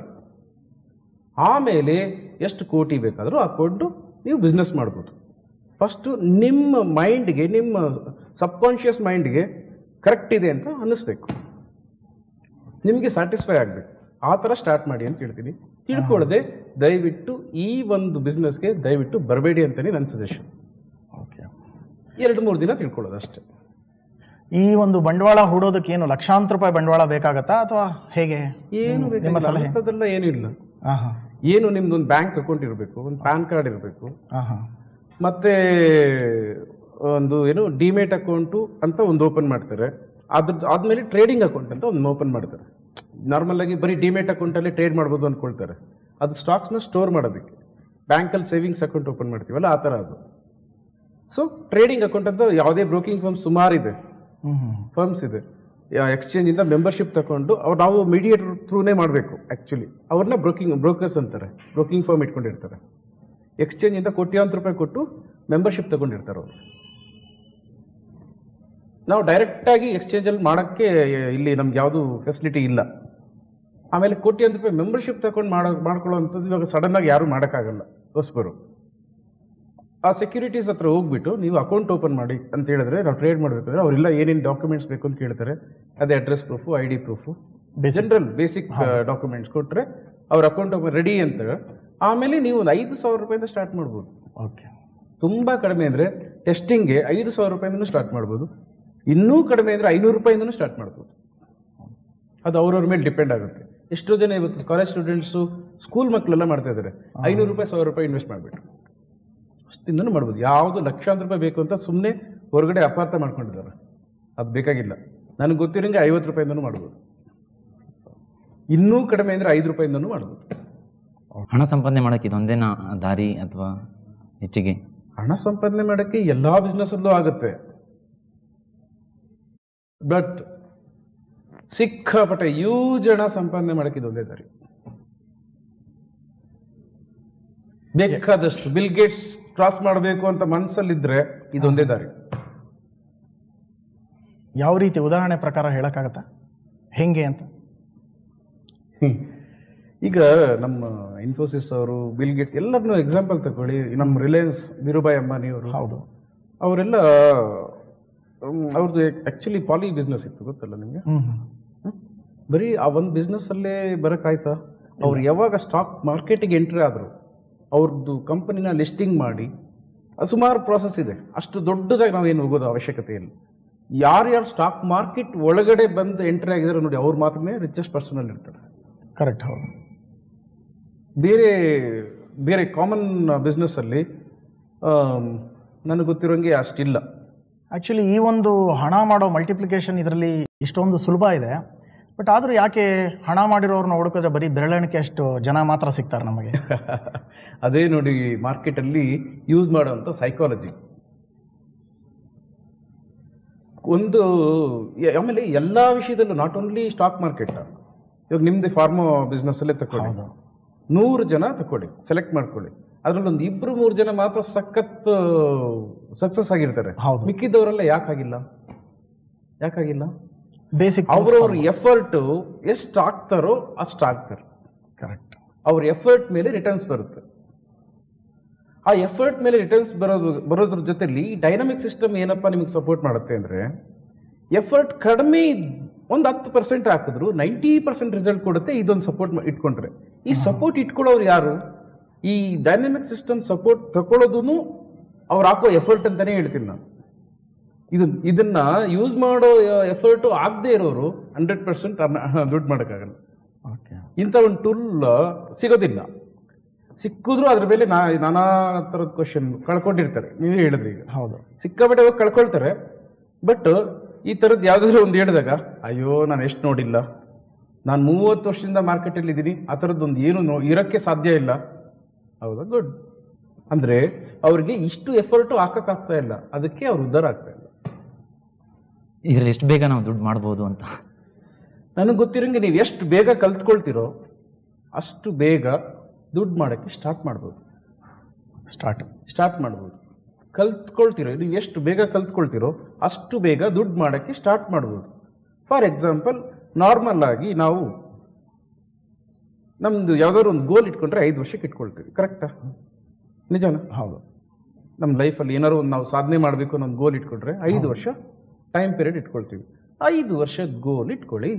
ಆಮೇಲೆ ಎಷ್ಟು ಕೋಟಿ ಬೇಕಾದರೂ ಹಾಕ್ಕೊಂಡು ನೀವು ಬಿಸ್ನೆಸ್ ಮಾಡ್ಬೋದು ಫಸ್ಟು ನಿಮ್ಮ ಮೈಂಡ್ಗೆ ನಿಮ್ಮ ಸಬ್ಕಾನ್ಷಿಯಸ್ ಮೈಂಡ್ಗೆ ಕರೆಕ್ಟ್ ಇದೆ ಅಂತ ಅನ್ನಿಸ್ಬೇಕು ನಿಮಗೆ ಸ್ಯಾಟಿಸ್ಫೈ ಆಗಬೇಕು ಆ ಥರ ಸ್ಟಾರ್ಟ್ ಮಾಡಿ ಅಂತ ಹೇಳ್ತೀನಿ ತಿಳ್ಕೊಳ್ಳದೆ ದಯವಿಟ್ಟು ಈ ಒಂದು ಬಿಸ್ನೆಸ್ಗೆ ದಯವಿಟ್ಟು ಬರಬೇಡಿ ಅಂತಲೇ ನನ್ನ ಸಜೆಷನ್ ಓಕೆ ಎರಡು ಮೂರು ದಿನ ತಿಳ್ಕೊಳ್ಳೋದು ಅಷ್ಟೇ ಈ ಒಂದು ಬಂಡವಾಳ ಹೂಡೋದಕ್ಕೆ ಏನು ಲಕ್ಷಾಂತರ ರೂಪಾಯಿ ಬಂಡವಾಳ ಬೇಕಾಗತ್ತಾ ಅಥವಾ ಹೇಗೆ ಏನು ನಿಮ್ಮ ಬೇಕಾಗಿಲ್ಲ ಸಲಹೆ ಅಂಥದ್ದೆಲ್ಲ ಏನೂ ಇಲ್ಲ ಹಾಂ ಹಾಂ ಏನು ನಿಮ್ದೊಂದು ಬ್ಯಾಂಕ್ ಅಕೌಂಟ್ ಇರಬೇಕು ಒಂದು ಪ್ಯಾನ್ ಕಾರ್ಡ್ ಇರಬೇಕು ಹಾಂ ಹಾಂ ಮತ್ತೆ ಒಂದು ಏನು ಡಿಮೇಟ್ ಅಕೌಂಟು ಅಂತ ಒಂದು ಓಪನ್ ಮಾಡ್ತಾರೆ ಅದ್ರ ಆದ್ಮೇಲೆ ಟ್ರೇಡಿಂಗ್ ಅಕೌಂಟ್ ಅಂತ ಒಂದು ಓಪನ್ ಮಾಡ್ತಾರೆ ನಾರ್ಮಲ್ ಆಗಿ ಬರೀ ಡಿಮೇಟ್ ಅಕೌಂಟಲ್ಲಿ ಟ್ರೇಡ್ ಮಾಡ್ಬೋದು ಅಂದ್ಕೊಳ್ತಾರೆ ಅದು ಸ್ಟಾಕ್ಸ್ನ ಸ್ಟೋರ್ ಮಾಡೋದಕ್ಕೆ ಬ್ಯಾಂಕಲ್ಲಿ ಸೇವಿಂಗ್ಸ್ ಅಕೌಂಟ್ ಓಪನ್ ಮಾಡ್ತೀವಲ್ಲ ಆ ಥರ ಅದು ಸೊ ಟ್ರೇಡಿಂಗ್ ಅಕೌಂಟ್ ಅಂತ ಯಾವುದೇ ಬ್ರೋಕಿಂಗ್ ಫರ್ಮ್ ಸುಮಾರಿದೆ ಹ್ಞೂ ಹ್ಞೂ ಫರ್ಮ್ಸ್ ಇದೆ ಎಕ್ಸ್ಚೇಂಜಿಂದ ಮೆಂಬರ್ಶಿಪ್ ತಗೊಂಡು ಅವ್ರು ನಾವು ಮೀಡಿಯೇಟರ್ ಥ್ರೂನೇ ಮಾಡಬೇಕು ಆ್ಯಕ್ಚುಲಿ ಅವ್ರನ್ನ ಬ್ರೋಕಿಂಗ್ ಬ್ರೋಕರ್ಸ್ ಅಂತಾರೆ ಬ್ರೋಕಿಂಗ್ ಫರ್ಮ್ ಇಟ್ಕೊಂಡಿರ್ತಾರೆ ಎಕ್ಸ್ಚೇಂಜಿಂದ ಕೋಟ್ಯಾಂತರ ರೂಪಾಯಿ ಕೊಟ್ಟು ಮೆಂಬರ್ಶಿಪ್ ತಗೊಂಡಿರ್ತಾರೆ ಅವರು ನಾವು ಡೈರೆಕ್ಟಾಗಿ ಎಕ್ಸ್ಚೇಂಜಲ್ಲಿ ಮಾಡೋಕ್ಕೆ ಇಲ್ಲಿ ನಮ್ಗೆ ಯಾವುದು ಫೆಸಿಲಿಟಿ ಇಲ್ಲ ಆಮೇಲೆ ಕೋಟ್ಯಾಂತರ ರೂಪಾಯಿ ಮೆಂಬರ್ಶಿಪ್ ತಗೊಂಡು ಮಾಡೋ ಮಾಡ್ಕೊಳ್ಳೋ ಅಂಥದ್ದು ಇವಾಗ ಸಡನ್ನಾಗಿ ಯಾರೂ ಮಾಡೋಕ್ಕಾಗಲ್ಲ ಹೊಸಬರು ಆ ಸೆಕ್ಯೂರಿಟೀಸ್ ಹತ್ರ ಹೋಗ್ಬಿಟ್ಟು ನೀವು ಅಕೌಂಟ್ ಓಪನ್ ಮಾಡಿ ಅಂತ ಹೇಳಿದ್ರೆ ನಾವು ಟ್ರೇಡ್ ಮಾಡಬೇಕಾದ್ರೆ ಅವರೆಲ್ಲ ಏನೇನು ಡಾಕ್ಯುಮೆಂಟ್ಸ್ ಬೇಕು ಅಂತ ಕೇಳ್ತಾರೆ ಅದೇ address proof I D proof general basic documents ಕೊಟ್ಟರೆ ಅವ್ರ ಅಕೌಂಟ್ ಓಪನ್ ರೆಡಿ ಅಂತ ಆಮೇಲೆ ನೀವು ಒಂದು ಐದು ಸಾವಿರ ರೂಪಾಯಿಂದ ಸ್ಟಾರ್ಟ್ ಮಾಡ್ಬೋದು ಓಕೆ ತುಂಬ ಕಡಿಮೆ ಅಂದರೆ ಟೆಸ್ಟಿಂಗ್ಗೆ ಐದು ಸಾವಿರ ರೂಪಾಯಿಂದನೂ ಸ್ಟಾರ್ಟ್ ಮಾಡ್ಬೋದು ಇನ್ನೂ ಕಡಿಮೆ ಅಂದರೆ ಐನೂರು ರೂಪಾಯಿಂದನೂ ಸ್ಟಾರ್ಟ್ ಮಾಡ್ಬೋದು ಅದು ಅವ್ರವ್ರ ಮೇಲೆ ಡಿಪೆಂಡ್ ಆಗುತ್ತೆ ಎಷ್ಟೋ ಜನ ಇವತ್ತು ಕಾಲೇಜ್ ಸ್ಟೂಡೆಂಟ್ಸು ಸ್ಕೂಲ್ ಮಕ್ಕಳೆಲ್ಲ ಮಾಡ್ತಾ ಇದ್ದಾರೆ ಐನೂರು ರೂಪಾಯಿ ಸಾವಿರ ರೂಪಾಯಿ ಇನ್ವೆಸ್ಟ್ ಮಾಡಿಬಿಟ್ಟು ಅಷ್ಟಿಂದನೂ ಮಾಡ್ಬೋದು ಯಾವುದು ಲಕ್ಷಾಂತರ ರೂಪಾಯಿ ಬೇಕು ಅಂತ ಸುಮ್ಮನೆ ಹೊರಗಡೆ ಅಪಾರ್ಥ ಮಾಡ್ಕೊಂಡಿದ್ದಾರೆ ಅದು ಬೇಕಾಗಿಲ್ಲ ನನಗೆ ಗೊತ್ತಿರೋಂಗೆ ಐವತ್ತು ರೂಪಾಯಿಂದನೂ ಮಾಡ್ಬೋದು ಇನ್ನೂ ಕಡಿಮೆ ಅಂದರೆ ಐದು ರೂಪಾಯಿಂದನೂ ಮಾಡ್ಬೋದು ಹಣ ಸಂಪಾದನೆ ಮಾಡೋಕ್ಕೆ ಇದೊಂದೇನಾ ದಾರಿ ಅಥವಾ ಹೆಚ್ಚಿಗೆ ಹಣ ಸಂಪಾದನೆ ಮಾಡೋಕ್ಕೆ ಎಲ್ಲ ಬಿಸ್ನೆಸ್ಸಲ್ಲೂ ಆಗುತ್ತೆ ಬಟ್ ಸಿಕ್ಕಾಪಟ್ಟೆ ಯೂಜ್ ಹಣ ಸಂಪಾದನೆ ಮಾಡೋಕ್ಕೆ ಇದೊಂದೇ ದಾರಿ ಬೇಕಾದಷ್ಟು ಬಿಲ್ ಗೇಟ್ಸ್ ಕ್ರಾಸ್ ಮಾಡಬೇಕು ಅಂತ ಮನಸ್ಸಲ್ಲಿದ್ರೆ ಇದೊಂದೇ ದಾರಿ ಯಾವ ರೀತಿ ಉದಾಹರಣೆ ಪ್ರಕಾರ ಹೇಳೋಕ್ಕಾಗತ್ತಾ ಹೆಂಗೆ ಅಂತ ಈಗ ನಮ್ಮ ಇನ್ಫೋಸಿಸ್ ಅವರು ಬಿಲ್ ಗೇಟ್ಸ್ ಎಲ್ಲರನ್ನೂ ಎಕ್ಸಾಂಪಲ್ ತಗೊಳ್ಳಿ ನಮ್ಮ ರಿಲಯನ್ಸ್ ಧೀರುಭಾಯ್ ಅಂಬಾನಿ ಅವರು ಹೌದು ಅವರೆಲ್ಲ ಮ್, ಅವ್ರದ್ದು ಆ್ಯಕ್ಚುಲಿ ಪಾಲಿ ಬಿಸ್ನೆಸ್ ಇತ್ತು ಗೊತ್ತಲ್ಲ ನಿಮಗೆ ಹ್ಞೂ ಬರೀ ಆ ಒಂದು ಬಿಸ್ನೆಸ್ಸಲ್ಲೇ ಬರೋಕ್ಕಾಯ್ತಾ ಅವ್ರು ಯಾವಾಗ ಸ್ಟಾಕ್ ಮಾರ್ಕೆಟಿಗೆ ಎಂಟ್ರಿ ಆದರು ಅವ್ರದ್ದು ಕಂಪನಿನ ಲಿಸ್ಟಿಂಗ್ ಮಾಡಿ ಅದು ಸುಮಾರು ಪ್ರಾಸೆಸ್ ಇದೆ ಅಷ್ಟು ದೊಡ್ಡದಾಗಿ ನಾವೇನು ಹೋಗೋದು ಅವಶ್ಯಕತೆ ಇಲ್ಲ ಯಾರ್ಯಾರು ಸ್ಟಾಕ್ ಮಾರ್ಕೆಟ್ ಒಳಗಡೆ ಬಂದು ಎಂಟ್ರಿ ಆಗಿದ್ದಾರೆ ನೋಡಿ ಅವ್ರು ಮಾತ್ರನೇ ರಿಚೆಸ್ಟ್ ಪರ್ಸನಲ್ಲಿ ಇರ್ತಾರೆ ಕರೆಕ್ಟ್ ಹೌದು ಬೇರೆ ಬೇರೆ ಕಾಮನ್ ಬಿಸ್ನೆಸ್ಸಲ್ಲಿ ನನಗೆ ಗೊತ್ತಿರೋಂಗೆ ಅಷ್ಟಿಲ್ಲ ಆ್ಯಕ್ಚುಲಿ ಈ ಒಂದು ಹಣ ಮಾಡೋ ಮಲ್ಟಿಪ್ಲಿಕೇಶನ್ ಇದರಲ್ಲಿ ಇಷ್ಟೊಂದು ಸುಲಭ ಇದೆ ಬಟ್ ಆದರೂ ಯಾಕೆ ಹಣ ಮಾಡಿರೋರ್ನ ಹುಡುಕಿದ್ರೆ ಬರೀ ಬೆರಳೆಣಿಕೆ ಅಷ್ಟು ಜನ ಮಾತ್ರ ಸಿಗ್ತಾರೆ ನಮಗೆ ಅದೇ ನೋಡಿ ಮಾರ್ಕೆಟಲ್ಲಿ ಯೂಸ್ ಮಾಡುವಂಥ ಸೈಕಾಲಜಿ ಒಂದು ಯ- ಆಮೇಲೆ ಎಲ್ಲ ವಿಷಯದಲ್ಲೂ ನಾಟ್ ಓನ್ಲಿ ಸ್ಟಾಕ್ ಮಾರ್ಕೆಟ್ ಇವಾಗ ನಿಮ್ಮದು ಫಾರ್ಮಾ ಬಿಸ್ನೆಸ್ಸಲ್ಲೇ ತಗೊಳ್ಳಿ ಹೌದು ನೂರು ಜನ ತಗೊಳ್ಳಿ ಸೆಲೆಕ್ಟ್ ಮಾಡ್ಕೊಳ್ಳಿ ಅದರಲ್ಲಿ ಒಂದು ಇಬ್ರು ಮೂರು ಜನ ಮಾತ್ರ ಸಖತ್ ಸಕ್ಸಸ್ ಆಗಿರ್ತಾರೆ ಹೌದು. ಮಿಕ್ಕಿದವರೆಲ್ಲ ಯಾಕಾಗಿಲ್ಲ ಯಾಕಾಗಿಲ್ಲ ಬೇಸಿಕ್ ಅವ್ರವ್ರ ಎಫರ್ಟು ಎಷ್ಟು ಆಗ್ತಾರೋ ಅಷ್ಟು ಆಗ್ತಾರೆ ಕರೆಕ್ಟ್ ಅವ್ರ ಎಫರ್ಟ್ ಮೇಲೆ ರಿಟರ್ನ್ಸ್ ಬರುತ್ತೆ ಆ ಎಫರ್ಟ್ ಮೇಲೆ ರಿಟರ್ನ್ಸ್ ಬರೋದು ಬರೋದ್ರ ಜೊತೆಲಿ ಡೈನಮಿಕ್ ಸಿಸ್ಟಮ್ ಏನಪ್ಪ ನಿಮಗೆ ಸಪೋರ್ಟ್ ಮಾಡುತ್ತೆ ಅಂದರೆ ಎಫರ್ಟ್ ಕಡಿಮೆ ಒಂದು ಹತ್ತು ಪರ್ಸೆಂಟ್ ಹಾಕಿದ್ರು ನೈಂಟಿ ಪರ್ಸೆಂಟ್ ರಿಸಲ್ಟ್ ಕೊಡುತ್ತೆ ಇದೊಂದು ಸಪೋರ್ಟ್ ಇಟ್ಕೊಂಡ್ರೆ ಈ ಸಪೋರ್ಟ್ ಇಟ್ಕೊಳ್ಳೋರು ಯಾರು ಈ ಡೈನಮಿಕ್ ಸಿಸ್ಟಮ್ ಸಪೋರ್ಟ್ ತಗೊಳ್ಳೋದು ಅವ್ರು ಹಾಕೋ ಎಫರ್ಟ್ ಅಂತಲೇ ಹೇಳ್ತೀನಿ ನಾನು ಇದು ಇದನ್ನ ಯೂಸ್ ಮಾಡೋ ಎಫರ್ಟು ಆಗದೆ ಇರೋರು ಹಂಡ್ರೆಡ್ ಪರ್ಸೆಂಟ್ ದುಡ್ಡು ಮಾಡೋಕ್ಕಾಗಲ್ಲ ಓಕೆ ಇಂಥ ಒಂದು ಟೂಲ್ ಸಿಗೋದಿಲ್ಲ ಸಿಕ್ಕಿದ್ರು ಅದ್ರ ಮೇಲೆ ನಾ ನಾನಾ ಥರದ ಕ್ವಶನ್ ಕಳ್ಕೊಂಡಿರ್ತಾರೆ ನೀವೇ ಹೇಳಿದ್ರಿ ಈಗ ಹೌದು ಸಿಕ್ಕಾಪಟ್ಟೆ ಹೋಗಿ ಕಳ್ಕೊಳ್ತಾರೆ ಬಟ್ ಈ ಥರದ್ದು ಯಾವುದಾದ್ರೂ ಒಂದು ಹೇಳಿದಾಗ ಅಯ್ಯೋ ನಾನು ಎಷ್ಟು ನೋಡಿಲ್ಲ ನಾನು ಮೂವತ್ತು ವರ್ಷದಿಂದ ಮಾರ್ಕೆಟಲ್ಲಿ ಇದ್ದೀನಿ ಆ ಥರದ್ದು ಒಂದು ಏನು ನೋ ಇರೋಕ್ಕೆ ಸಾಧ್ಯ ಇಲ್ಲ ಹೌದಾ ಗುಡ್ ಅಂದರೆ ಅವ್ರಿಗೆ ಇಷ್ಟು ಎಫರ್ಟು ಹಾಕೋಕ್ಕಾಗ್ತಾ ಇಲ್ಲ ಅದಕ್ಕೆ ಅವ್ರು ಉದ್ಧಾರ ಆಗ್ತಾ ಇಲ್ಲ ಇದ್ರಲ್ಲಿ ಎಷ್ಟು ಬೇಗ ನಾವು ದುಡ್ಡು ಮಾಡ್ಬೋದು ಅಂತ ನನಗೆ ಗೊತ್ತಿರೋಂಗೆ ನೀವು ಎಷ್ಟು ಬೇಗ ಕಲ್ತ್ಕೊಳ್ತೀರೋ ಅಷ್ಟು ಬೇಗ ದುಡ್ಡು ಮಾಡೋಕ್ಕೆ ಸ್ಟಾರ್ಟ್ ಮಾಡ್ಬೋದು ಸ್ಟಾರ್ಟ್ ಸ್ಟಾರ್ಟ್ ಮಾಡ್ಬೋದು ಕಲ್ತ್ಕೊಳ್ತಿರೋ ನೀವು ಎಷ್ಟು ಬೇಗ ಕಲ್ತ್ಕೊಳ್ತಿರೋ ಅಷ್ಟು ಬೇಗ ದುಡ್ಡು ಮಾಡೋಕ್ಕೆ ಸ್ಟಾರ್ಟ್ ಮಾಡ್ಬೋದು ಫಾರ್ ಎಕ್ಸಾಂಪಲ್ ನಾರ್ಮಲ್ ಆಗಿ ನಾವು ನಮ್ಮದು ಯಾವ್ದಾದ್ರು ಒಂದು ಗೋಲ್ ಇಟ್ಕೊಂಡ್ರೆ ಐದು ವರ್ಷಕ್ಕೆ ಇಟ್ಕೊಳ್ತೀವಿ ಕರೆಕ್ಟಾ ನಿಜನಾ ಹೌದು ನಮ್ಮ ಲೈಫಲ್ಲಿ ಏನಾದ್ರು ಒಂದು ನಾವು ಸಾಧನೆ ಮಾಡಬೇಕು ಅನ್ನೋ ಒಂದು ಗೋಲ್ ಇಟ್ಕೊಂಡ್ರೆ ಐದು ವರ್ಷ ಟೈಮ್ ಪೀರಿಯಡ್ ಇಟ್ಕೊಳ್ತೀವಿ ಐದು ವರ್ಷದ ಗೋಲ್ ಇಟ್ಕೊಳ್ಳಿ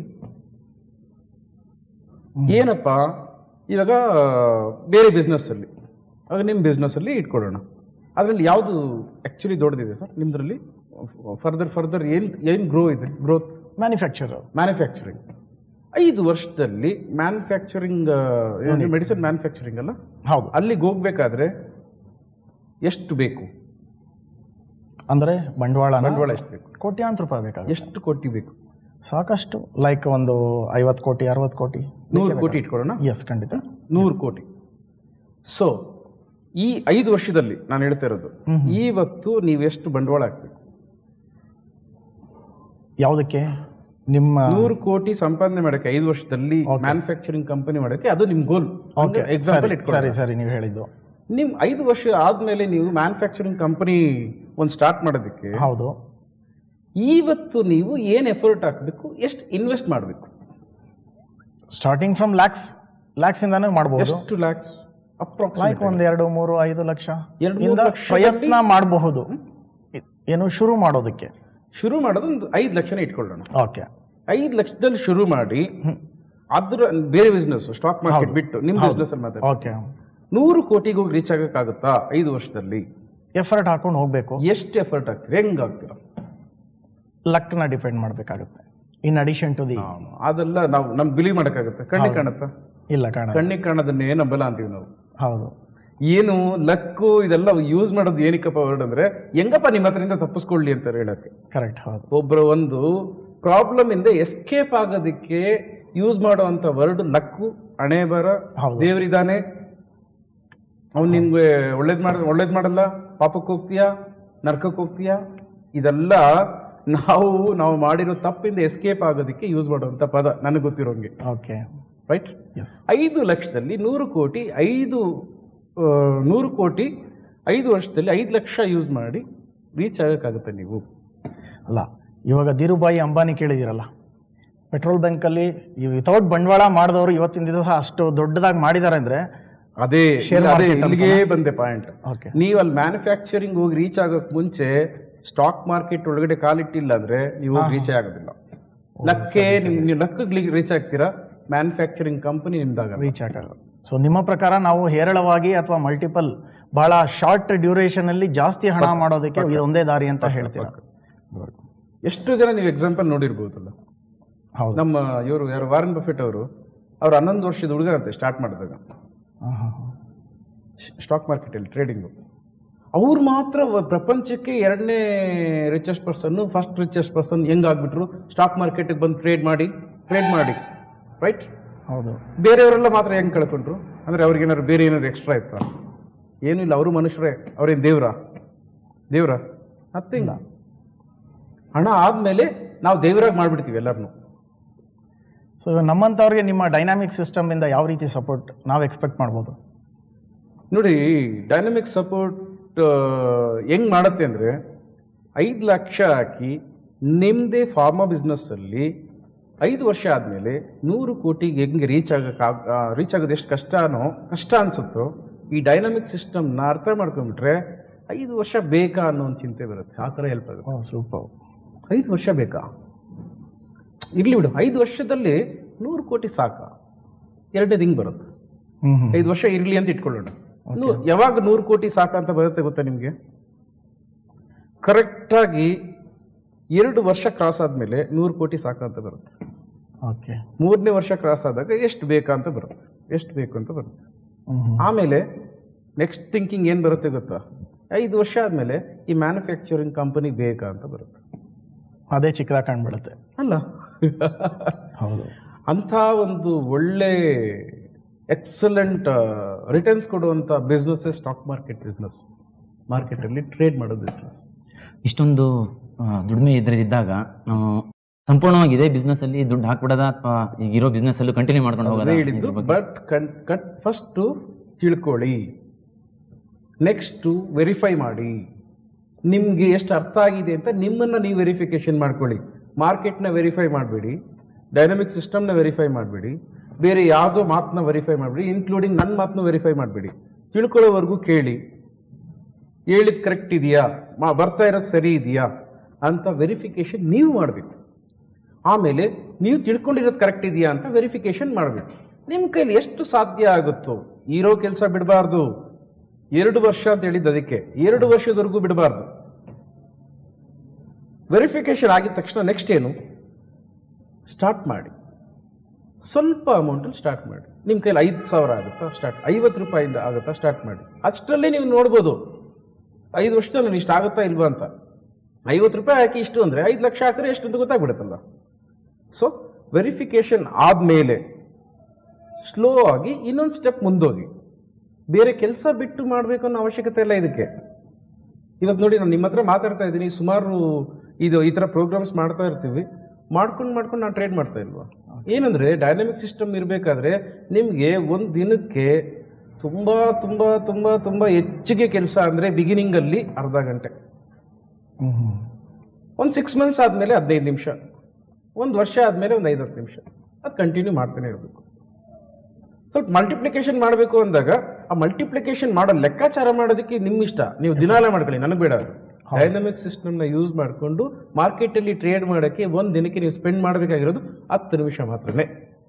ಏನಪ್ಪ ಇವಾಗ ಬೇರೆ ಬಿಸ್ನೆಸ್ಸಲ್ಲಿ ಆಗ ನಿಮ್ಮ ಬಿಸ್ನೆಸ್ಸಲ್ಲಿ ಇಟ್ಕೊಳ್ಳೋಣ ಅದರಲ್ಲಿ ಯಾವುದು ಆ್ಯಕ್ಚುಲಿ ದೊಡ್ಡದಿದೆ ಸರ್ ನಿಮ್ಮದ್ರಲ್ಲಿ ಫರ್ದರ್ ಫರ್ದರ್ ಏನು ಏನು ಗ್ರೋ ಇದೆ ಗ್ರೋತ್ ಮ್ಯಾನುಫ್ಯಾಕ್ಚರ್ ಮ್ಯಾನುಫ್ಯಾಕ್ಚರಿಂಗ್ ಐದು ವರ್ಷದಲ್ಲಿ ಮ್ಯಾನುಫ್ಯಾಕ್ಚರಿಂಗ್ ಮೆಡಿಸಿನ್ ಮ್ಯಾನುಫ್ಯಾಕ್ಚರಿಂಗ್ ಅಲ್ಲ ಹೌದು ಅಲ್ಲಿಗೆ ಹೋಗ್ಬೇಕಾದ್ರೆ ಎಷ್ಟು ಬೇಕು ಅಂದರೆ ಬಂಡವಾಳ ಬಂಡವಾಳ ಎಷ್ಟು ಬೇಕು ಕೋಟ್ಯಾಂತರ ರೂಪಾಯಿ ಬೇಕಾಗುತ್ತೆ ಎಷ್ಟು ಕೋಟಿ ಬೇಕು ಸಾಕಷ್ಟು ಲೈಕ್ ಒಂದು ಐವತ್ತು ಕೋಟಿ ಅರವತ್ತು ಕೋಟಿ ನೂರು ಕೋಟಿ ಇಟ್ಕೊಳ್ಳೋಣ ಎಸ್ ಖಂಡಿತ ನೂರು ಕೋಟಿ ಸೊ ಈ ಐದು ವರ್ಷದಲ್ಲಿ ನಾನು ಹೇಳ್ತಾ ಇರೋದು ಹ್ಮ್. ಇವತ್ತು ನೀವೆಷ್ಟು ಬಂಡವಾಳ ಹಾಕ್ಬೇಕು ಯಾವುದಕ್ಕೆ ನಿಮ್ಮ ನೂರು ಕೋಟಿ ಸಂಪಾದನೆ ಮಾಡಕ್ಕೆ ಐದು ವರ್ಷದಲ್ಲಿ ಮ್ಯಾನುಫ್ಯಾಕ್ಚರಿಂಗ್ ಕಂಪನಿ ಮಾಡಕ್ಕೆ ಅದು ನಿಮ್ ಗೋಲ್ ಓಕೆ ಎಕ್ಸಾಂಪಲ್ ಸರಿ ಸರಿ ಸರಿ ನೀವು ಹೇಳಿದ್ದು ನಿಮ್ ಐದು ವರ್ಷ ಆದ್ಮೇಲೆ ನೀವು ಮ್ಯಾನುಫ್ಯಾಕ್ಚರಿಂಗ್ ಕಂಪನಿ ಒಂದು ಸ್ಟಾರ್ಟ್ ಮಾಡೋದಕ್ಕೆ ಹೌದು ಇವತ್ತು ನೀವು ಏನ್ ಎಫರ್ಟ್ ಹಾಕಬೇಕು ಎಷ್ಟು ಇನ್ವೆಸ್ಟ್ ಮಾಡಬೇಕು ಸ್ಟಾರ್ಟಿಂಗ್ ಫ್ರಮ್ ಲ್ಯಾಕ್ಸ್ ಲ್ಯಾಕ್ಸ್ ಇಂದಾನೇ ಮಾಡಬಹುದು ಎಷ್ಟು ಲ್ಯಾಕ್ಸ್ ಲೈಕ್ ಅಪ್ರಾಕ್ಸಿಮೇಟ್ ಒಂದು ಎರಡು ಮೂರು ಐದು ಲಕ್ಷ ಎರಡು ಮೂರು ಇಂದ ಲಕ್ಷದಲ್ಲಿ- ಪ್ರಯತ್ನ ಮಾಡಬಹುದು ಏನು ಶುರು ಮಾಡೋದಕ್ಕೆ ಶುರು ಮಾಡೋದು ಒಂದು ಐದು ಲಕ್ಷನೇ ಇಟ್ಕೊಳ್ಳೋಣ ಓಕೆ ಐದು ಲಕ್ಷದಲ್ಲಿ ಶುರು ಮಾಡಿ ಅದ್ರ ಬೇರೆ ಬಿಸ್ನೆಸ್ ಸ್ಟಾಕ್ ಮಾರ್ಕೆಟ್ ಬಿಟ್ಟು ನಿಮ್ಮ ಬಿಸ್ನೆಸ್ ಅಲ್ಲಿ ಮಾತಾಡಿ ಓಕೆ ನೂರು ಕೋಟಿಗೆ ಹೋಗಿ ರೀಚ್ ಆಗಕ್ಕಾಗುತ್ತಾ ಐದು ವರ್ಷದಲ್ಲಿ ಎಫರ್ಟ್ ಹಾಕೊಂಡು ಹೋಗ್ಬೇಕು ಎಷ್ಟು ಎಫರ್ಟ್ ಆಗ್ತೀರಿ ಹೆಂಗ್ ಆಗ್ತೀರಾ ಲಕ್ನ ಡಿಪೆಂಡ್ ಮಾಡಬೇಕಾಗುತ್ತೆ ಇನ್ ಅಡಿಷನ್ ಟು ದಿ ಅದೆಲ್ಲ ನಾವು ನಮ್ ಬಿಲೀವ್ ಮಾಡಕ್ಕಾಗುತ್ತೆ ಕಣ್ಣಿಗೆ ಕಾಣುತ್ತಾ ಇಲ್ಲ ಕಾಣ ಕಣ್ಣಿಗೆ ಕಾಣೋದನ್ನೇ ನಂಬಲ್ಲ ಅಂತೀವಿ ನಾವು ಹೌದು ಏನು ಲಕ್ಕು ಇದೆಲ್ಲ ಯೂಸ್ ಮಾಡೋದು ಏನಕ್ಕಪ್ಪ ವರ್ಡ್ ಅಂದ್ರೆ ಹೆಂಗಪ್ಪ ನಿಮ್ಮ ಹತ್ರದಿಂದ ತಪ್ಪಿಸ್ಕೊಳ್ಳಿ ಅಂತ ಹೇಳಕ್ಕೆ ಕರೆಕ್ಟ್ ಹೌದು ಒಬ್ಬರ ಒಂದು ಪ್ರಾಬ್ಲಮ್ ಇಂದ ಎಸ್ಕೇಪ್ ಆಗೋದಕ್ಕೆ ಯೂಸ್ ಮಾಡುವಂತ ವರ್ಡ್ ಲಕ್ಕು ಹಣೆ ಬರ ಹೌದು. ದೇವರಿದ್ದಾನೆ ಅವ್ನು ನಿನ್ಗೆ ಒಳ್ಳೇದ್ ಮಾಡ ಒಳ್ಳೇದ್ ಮಾಡಲ್ಲ ಪಾಪಕ್ಕೆ ಹೋಗ್ತೀಯಾ ನರ್ಕಕ್ಕೆ ಹೋಗ್ತೀಯಾ ಇದೆಲ್ಲ ನಾವು ನಾವು ಮಾಡಿರೋ ತಪ್ಪಿಂದ ಎಸ್ಕೇಪ್ ಆಗೋದಕ್ಕೆ ಯೂಸ್ ಮಾಡುವಂತ ಪದ ನನಗೆ ಗೊತ್ತಿರೋಂಗೆ ಓಕೆ ರೈಟ್ ಎಸ್ ಐದು ಲಕ್ಷದಲ್ಲಿ ನೂರು ಕೋಟಿ ಐದು ಆ, ನೂರು ಕೋಟಿ ಐದು ವರ್ಷದಲ್ಲಿ ಐದು ಲಕ್ಷ ಯೂಸ್ ಮಾಡಿ ರೀಚ್ ಆಗಕ್ಕಾಗುತ್ತೆ ನೀವು ಅಲ್ಲ ಇವಾಗ ಧೀರುಭಾಯಿ ಅಂಬಾನಿ ಕೇಳಿದಿರಲ್ಲ ಪೆಟ್ರೋಲ್ ಬಂಕಲ್ಲಿ ವಿತೌಟ್ ಬಂಡವಾಳ ಮಾಡಿದವರು ಇವತ್ತಿನ ದಿವಸ ಅಷ್ಟು ದೊಡ್ಡದಾಗಿ ಮಾಡಿದ್ದಾರೆ ಅಂದರೆ ಅದೇ Share ಅದೇ market ಇಲ್ಲಿಗೆ ಬಂದೆ ಪಾಯಿಂಟ್ ಓಕೆ ನೀವು ಅಲ್ಲಿ ಮ್ಯಾನುಫ್ಯಾಕ್ಚರಿಂಗ್ ಹೋಗಿ ರೀಚ್ ಆಗೋಕ್ ಮುಂಚೆ ಸ್ಟಾಕ್ ಮಾರ್ಕೆಟ್ ಒಳಗಡೆ ಕಾಲಿಟ್ಟಿಲ್ಲ ಅಂದ್ರೆ ನೀವು ಹೋಗಿ ರೀಚೇ ಆಗೋದಿಲ್ಲ ಲಕ್ಕೆ ನಿಮ್ ನೀವು ಲಕ್ಕಿಗೆ ರೀಚ್ ಆಗ್ತೀರಾ ಮ್ಯಾನುಫ್ಯಾಕ್ಚರಿಂಗ್ ಕಂಪನಿ ನಿಮ್ದಾಗಲ್ಲ ರೀಚ್ ಆಗಲ್ಲ ಸೊ ನಿಮ್ಮ ಪ್ರಕಾರ ನಾವು ಹೇರಳವಾಗಿ ಅಥವಾ ಮಲ್ಟಿಪಲ್ ಬಹಳ ಶಾರ್ಟ್ ಡ್ಯೂರೇಷನ್ ಅಲ್ಲಿ ಜಾಸ್ತಿ ಹಣ ಮಾಡೋದಕ್ಕೆ ಇದು ಒಂದೇ ದಾರಿ ಅಂತ ಹೇಳ್ತೀರಾ ಎಷ್ಟು ಜನ ನೀವು ಎಕ್ಸಾಂಪಲ್ ನೋಡಿರ್ಬೋದಲ್ಲ ಹೌದು ನಮ್ಮ ಇವರು ಯಾರು ವಾರನ್ ಬಫೆಟ್ ಅವರು ಅವ್ರು ಹನ್ನೊಂದು ವರ್ಷದ ಹುಡುಗರಂತೆ ಸ್ಟಾರ್ಟ್ ಮಾಡಿದಾಗ ಹಾಂ ಹಾಂ ಹಾಂ ಸ್ಟಾಕ್ ಮಾರ್ಕೆಟಲ್ಲಿ ಟ್ರೇಡಿಂಗು ಅವ್ರು ಮಾತ್ರ ವ- ಪ್ರಪಂಚಕ್ಕೆ ಎರಡನೇ richest person first richest person ಹೆಂಗಾಗ್ಬಿಟ್ರು ಸ್ಟಾಕ್ ಮಾರ್ಕೆಟಿಗೆ ಬಂದು ಟ್ರೇಡ್ ಮಾಡಿ ಟ್ರೇಡ್ ಮಾಡಿ ರೈಟ್ ಹೌದು ಬೇರೆಯವರೆಲ್ಲ ಮಾತ್ರ ಹೆಂಗೆ ಕಳ್ಕೊಂಡ್ರು ಅಂದರೆ ಅವ್ರಿಗೇನಾದ್ರು ಬೇರೆ ಏನಾದ್ರು ಎಕ್ಸ್ಟ್ರಾ ಇತ್ತಾ ಏನೂ ಇಲ್ಲ ಅವರು ಮನುಷ್ಯರೇ ಅವ್ರೇನು ದೇವ್ರ ದೇವ್ರ ಮತ್ತಿಲ್ಲ ಹಣ ಆದಮೇಲೆ ನಾವು ದೇವರಾಗಿ ಮಾಡಿಬಿಡ್ತೀವಿ ಎಲ್ಲರನ್ನೂ ಸೊ ಇವಾಗ ನಮ್ಮಂಥವ್ರಿಗೆ ನಿಮ್ಮ ಡೈನಾಮಿಕ್ ಸಿಸ್ಟಮಿಂದ ಯಾವ ರೀತಿ ಸಪೋರ್ಟ್ ನಾವು ಎಕ್ಸ್ಪೆಕ್ಟ್ ಮಾಡ್ಬೋದು ನೋಡಿ ಡೈನಮಿಕ್ ಸಪೋರ್ಟ್ ಹೆಂಗ್ ಮಾಡುತ್ತೆ ಅಂದರೆ ಐದು ಲಕ್ಷ ಹಾಕಿ ನಿಮ್ಮದೇ ಫಾರ್ಮಾ ಬಿಸ್ನೆಸ್ಸಲ್ಲಿ ಐದು ವರ್ಷ ಆದಮೇಲೆ ನೂರು ಕೋಟಿಗೆ ಹೆಂಗೆ ರೀಚ್ ಆಗಕ್ಕೆ ರೀಚ್ ಆಗೋದು ಎಷ್ಟು ಕಷ್ಟನೋ ಕಷ್ಟ ಅನಿಸುತ್ತೋ ಈ ಡೈನಮಿಕ್ ಸಿಸ್ಟಮ್ನ ಅರ್ಥ ಮಾಡ್ಕೊಂಡ್ಬಿಟ್ರೆ ಐದು ವರ್ಷ ಬೇಕಾ ಅನ್ನೋ ಒಂದು ಚಿಂತೆ ಬರುತ್ತೆ ಆ ಥರ ಹೆಲ್ಪ್ ಆಗುತ್ತೆ ಓ ಸೂಪರ್ ಐದು ವರ್ಷ ಬೇಕಾ ಇರಲಿ ಬಿಡು ಐದು ವರ್ಷದಲ್ಲಿ ನೂರು ಕೋಟಿ ಸಾಕ ಎರಡನೇದು ಹಿಂಗೆ ಬರುತ್ತೆ ಹ್ಞೂ ಹ್ಞೂ ಐದು ವರ್ಷ ಇರಲಿ ಅಂತ ಇಟ್ಕೊಳ್ಳೋಣ ನೂ- ಯಾವಾಗ ನೂರು ಕೋಟಿ ಸಾಕ ಅಂತ ಬರುತ್ತೆ ಗೊತ್ತಾ ನಿಮಗೆ ಕರೆಕ್ಟಾಗಿ ಎರಡು ವರ್ಷ ಕ್ರಾಸ್ ಆದಮೇಲೆ ನೂರು ಕೋಟಿ ಸಾಕ ಅಂತ ಬರುತ್ತೆ ಓಕೆ ಮೂರನೇ ವರ್ಷ ಕ್ರಾಸ್ ಆದಾಗ ಎಷ್ಟು ಬೇಕಾ ಅಂತ ಬರುತ್ತೆ ಎಷ್ಟು ಬೇಕು ಅಂತ ಬರುತ್ತೆ ಹ್ಞೂ ಹ್ಞೂ ಆಮೇಲೆ ನೆಕ್ಸ್ಟ್ ಥಿಂಕಿಂಗ್ ಏನು ಬರುತ್ತೆ ಗೊತ್ತಾ ಐದು ವರ್ಷ ಆದಮೇಲೆ ಈ ಮ್ಯಾನುಫ್ಯಾಕ್ಚರಿಂಗ್ ಕಂಪನಿ ಬೇಕಾ ಅಂತ ಬರುತ್ತೆ ಅದೇ ಚಿಕ್ಕದಾಗಿ ಕಾಣ್ಬಿಡುತ್ತೆ ಅಲ್ಲ ಹೌದು ಅಂಥ ಒಂದು ಒಳ್ಳೆ ಎಕ್ಸಲೆಂಟ್ ರಿಟರ್ನ್ಸ್ ಕೊಡುವಂಥ ಬಿಸ್ನೆಸ್ ಸ್ಟಾಕ್ ಮಾರ್ಕೆಟ್ ಬಿಸ್ನೆಸ್ ಮಾರ್ಕೆಟಲ್ಲಿ ಟ್ರೇಡ್ ಮಾಡೋ ಬಿಸ್ನೆಸ್ ಇಷ್ಟೊಂದು ಆ, ದುಡಿಮೆ ಇದ್ರಲ್ಲಿದ್ದಾಗ ನಾವು ಸಂಪೂರ್ಣವಾಗಿ ಇದೇ business ಅಲ್ಲಿ ದುಡ್ಡು ಹಾಕ್ಬಿಡೋದ ಅಥವಾ ಈಗ ಇರೋ business ಅಲ್ಲೂ ಕಂಟಿನ್ಯೂ ಮಾಡ್ಕೊಂಡು ಹೋಗೋದಾ ಅದೇ ಹೇಳಿದ್ದು ಇದ್ರ ಬಗ್ಗೆ? ಬಟ್ ಕನ್ ಕಟ್ ಫಸ್ಟು ತಿಳ್ಕೊಳ್ಳಿ ನೆಕ್ಸ್ಟು ವೆರಿಫೈ ಮಾಡಿ ನಿಮಗೆ ಎಷ್ಟು ಅರ್ಥ ಆಗಿದೆ ಅಂತ ನಿಮ್ಮನ್ನು ನೀವು ವೆರಿಫಿಕೇಶನ್ ಮಾಡ್ಕೊಳ್ಳಿ ಮಾರ್ಕೆಟ್ನ ವೆರಿಫೈ ಮಾಡಬೇಡಿ ಡೈನಮಿಕ್ ಸಿಸ್ಟಮ್ನ ವೆರಿಫೈ ಮಾಡಬೇಡಿ ಬೇರೆ ಯಾವುದೋ ಮಾತನ್ನ ವೆರಿಫೈ ಮಾಡಬೇಡಿ ಇನ್ಕ್ಲೂಡಿಂಗ್ ನನ್ನ ಮಾತನ್ನು ವೆರಿಫೈ ಮಾಡಬೇಡಿ ತಿಳ್ಕೊಳ್ಳೋವರೆಗೂ ಕೇಳಿ ಹೇಳಿದ್ ಕರೆಕ್ಟ್ ಇದೆಯಾ ಮಾ ಬರ್ತಾ ಇರೋದು ಸರಿ ಇದೆಯಾ ಅಂತ ವೆರಿಫಿಕೇಶನ್ ನೀವು ಮಾಡಬೇಕು ಆಮೇಲೆ ನೀವು ತಿಳ್ಕೊಂಡಿರೋದು ಕರೆಕ್ಟ್ ಇದೆಯಾ ಅಂತ ವೆರಿಫಿಕೇಶನ್ ಮಾಡಬೇಕು ನಿಮ್ಮ ಕೈಲಿ ಎಷ್ಟು ಸಾಧ್ಯ ಆಗುತ್ತೋ ಇರೋ ಕೆಲಸ ಬಿಡಬಾರ್ದು ಎರಡು ವರ್ಷ ಅಂತ ಹೇಳಿದ್ದು ಅದಕ್ಕೆ ಎರಡು ವರ್ಷದವರೆಗೂ ಬಿಡಬಾರ್ದು ವೆರಿಫಿಕೇಶನ್ ಆಗಿದ ತಕ್ಷಣ ನೆಕ್ಸ್ಟ್ ಏನು ಸ್ಟಾರ್ಟ್ ಮಾಡಿ ಸ್ವಲ್ಪ ಅಮೌಂಟಲ್ಲಿ ಸ್ಟಾರ್ಟ್ ಮಾಡಿ ನಿಮ್ಮ ಕೈಲಿ ಐದು ಸಾವಿರ ಆಗುತ್ತಾ ಸ್ಟಾರ್ಟ್ ಐವತ್ತು ರೂಪಾಯಿಂದ ಆಗುತ್ತಾ ಸ್ಟಾರ್ಟ್ ಮಾಡಿ ಅಷ್ಟರಲ್ಲಿ ನೀವು ನೋಡ್ಬೋದು ಐದು ವರ್ಷದಲ್ಲಿ ನಾನು ಇಷ್ಟು ಆಗುತ್ತಾ ಇಲ್ವಾ ಅಂತ ಐವತ್ತು ರೂಪಾಯಿ ಹಾಕಿ ಇಷ್ಟು ಅಂದರೆ ಐದು ಲಕ್ಷ ಹಾಕಿದ್ರೆ ಎಷ್ಟು ಅಂತ ಗೊತ್ತಾಗ್ಬಿಡುತ್ತಲ್ಲ ಸೊ ವೆರಿಫಿಕೇಶನ್ ಆದಮೇಲೆ ಸ್ಲೋ ಆಗಿ ಇನ್ನೊಂದು ಸ್ಟೆಪ್ ಮುಂದೋಗಿ ಬೇರೆ ಕೆಲಸ ಬಿಟ್ಟು ಮಾಡಬೇಕು ಅನ್ನೋ ಅವಶ್ಯಕತೆ ಇಲ್ಲ ಇದಕ್ಕೆ ಇವತ್ತು ನೋಡಿ ನಾನು ನಿಮ್ಮ ಹತ್ರ ಮಾತಾಡ್ತಾ ಇದ್ದೀನಿ ಸುಮಾರು ಇದು ಈ ಥರ ಪ್ರೋಗ್ರಾಮ್ಸ್ ಮಾಡ್ತಾ ಇರ್ತೀವಿ ಮಾಡ್ಕೊಂಡು ಮಾಡ್ಕೊಂಡು ನಾನು ಟ್ರೇಡ್ ಮಾಡ್ತಾ ಇಲ್ವಾ ಏನಂದರೆ ಡೈನಮಿಕ್ ಸಿಸ್ಟಮ್ ಇರಬೇಕಾದ್ರೆ ನಿಮಗೆ ಒಂದು ದಿನಕ್ಕೆ ತುಂಬ ತುಂಬ ತುಂಬ ತುಂಬ ಹೆಚ್ಚಿಗೆ ಕೆಲಸ ಅಂದರೆ ಬಿಗಿನಿಂಗಲ್ಲಿ ಅರ್ಧ ಗಂಟೆ ಹ್ಞೂ ಹ್ಞೂ ಒಂದು ಸಿಕ್ಸ್ ಮಂತ್ಸ್ ಆದಮೇಲೆ ಹದಿನೈದು ನಿಮಿಷ ಒಂದು ವರ್ಷ ಆದಮೇಲೆ ಒಂದು ಐದು ಹತ್ತು ನಿಮಿಷ ಅದು ಕಂಟಿನ್ಯೂ ಮಾಡ್ತಾನೆ ಇರಬೇಕು ಸ್ವಲ್ಪ ಮಲ್ಟಿಪ್ಲಿಕೇಶನ್ ಮಾಡಬೇಕು ಅಂದಾಗ ಆ ಮಲ್ಟಿಪ್ಲಿಕೇಶನ್ ಮಾಡೋ ಲೆಕ್ಕಾಚಾರ ಮಾಡೋದಕ್ಕೆ ನಿಮ್ಮ ಇಷ್ಟ ನೀವು ದಿನಾಲ ಮಾಡ್ಕೊಳ್ಳಿ ನನಗೆ ಬೇಡ ಅದು ಡೈನಮಿಕ್ ಸಿಸ್ಟಮ್ನ ಯೂಸ್ ಮಾಡಿಕೊಂಡು ಮಾರ್ಕೆಟಲ್ಲಿ ಟ್ರೇಡ್ ಮಾಡೋಕ್ಕೆ ಒಂದು ದಿನಕ್ಕೆ ನೀವು ಸ್ಪೆಂಡ್ ಮಾಡಬೇಕಾಗಿರೋದು ಹತ್ತು ನಿಮಿಷ ಮಾತ್ರನೇ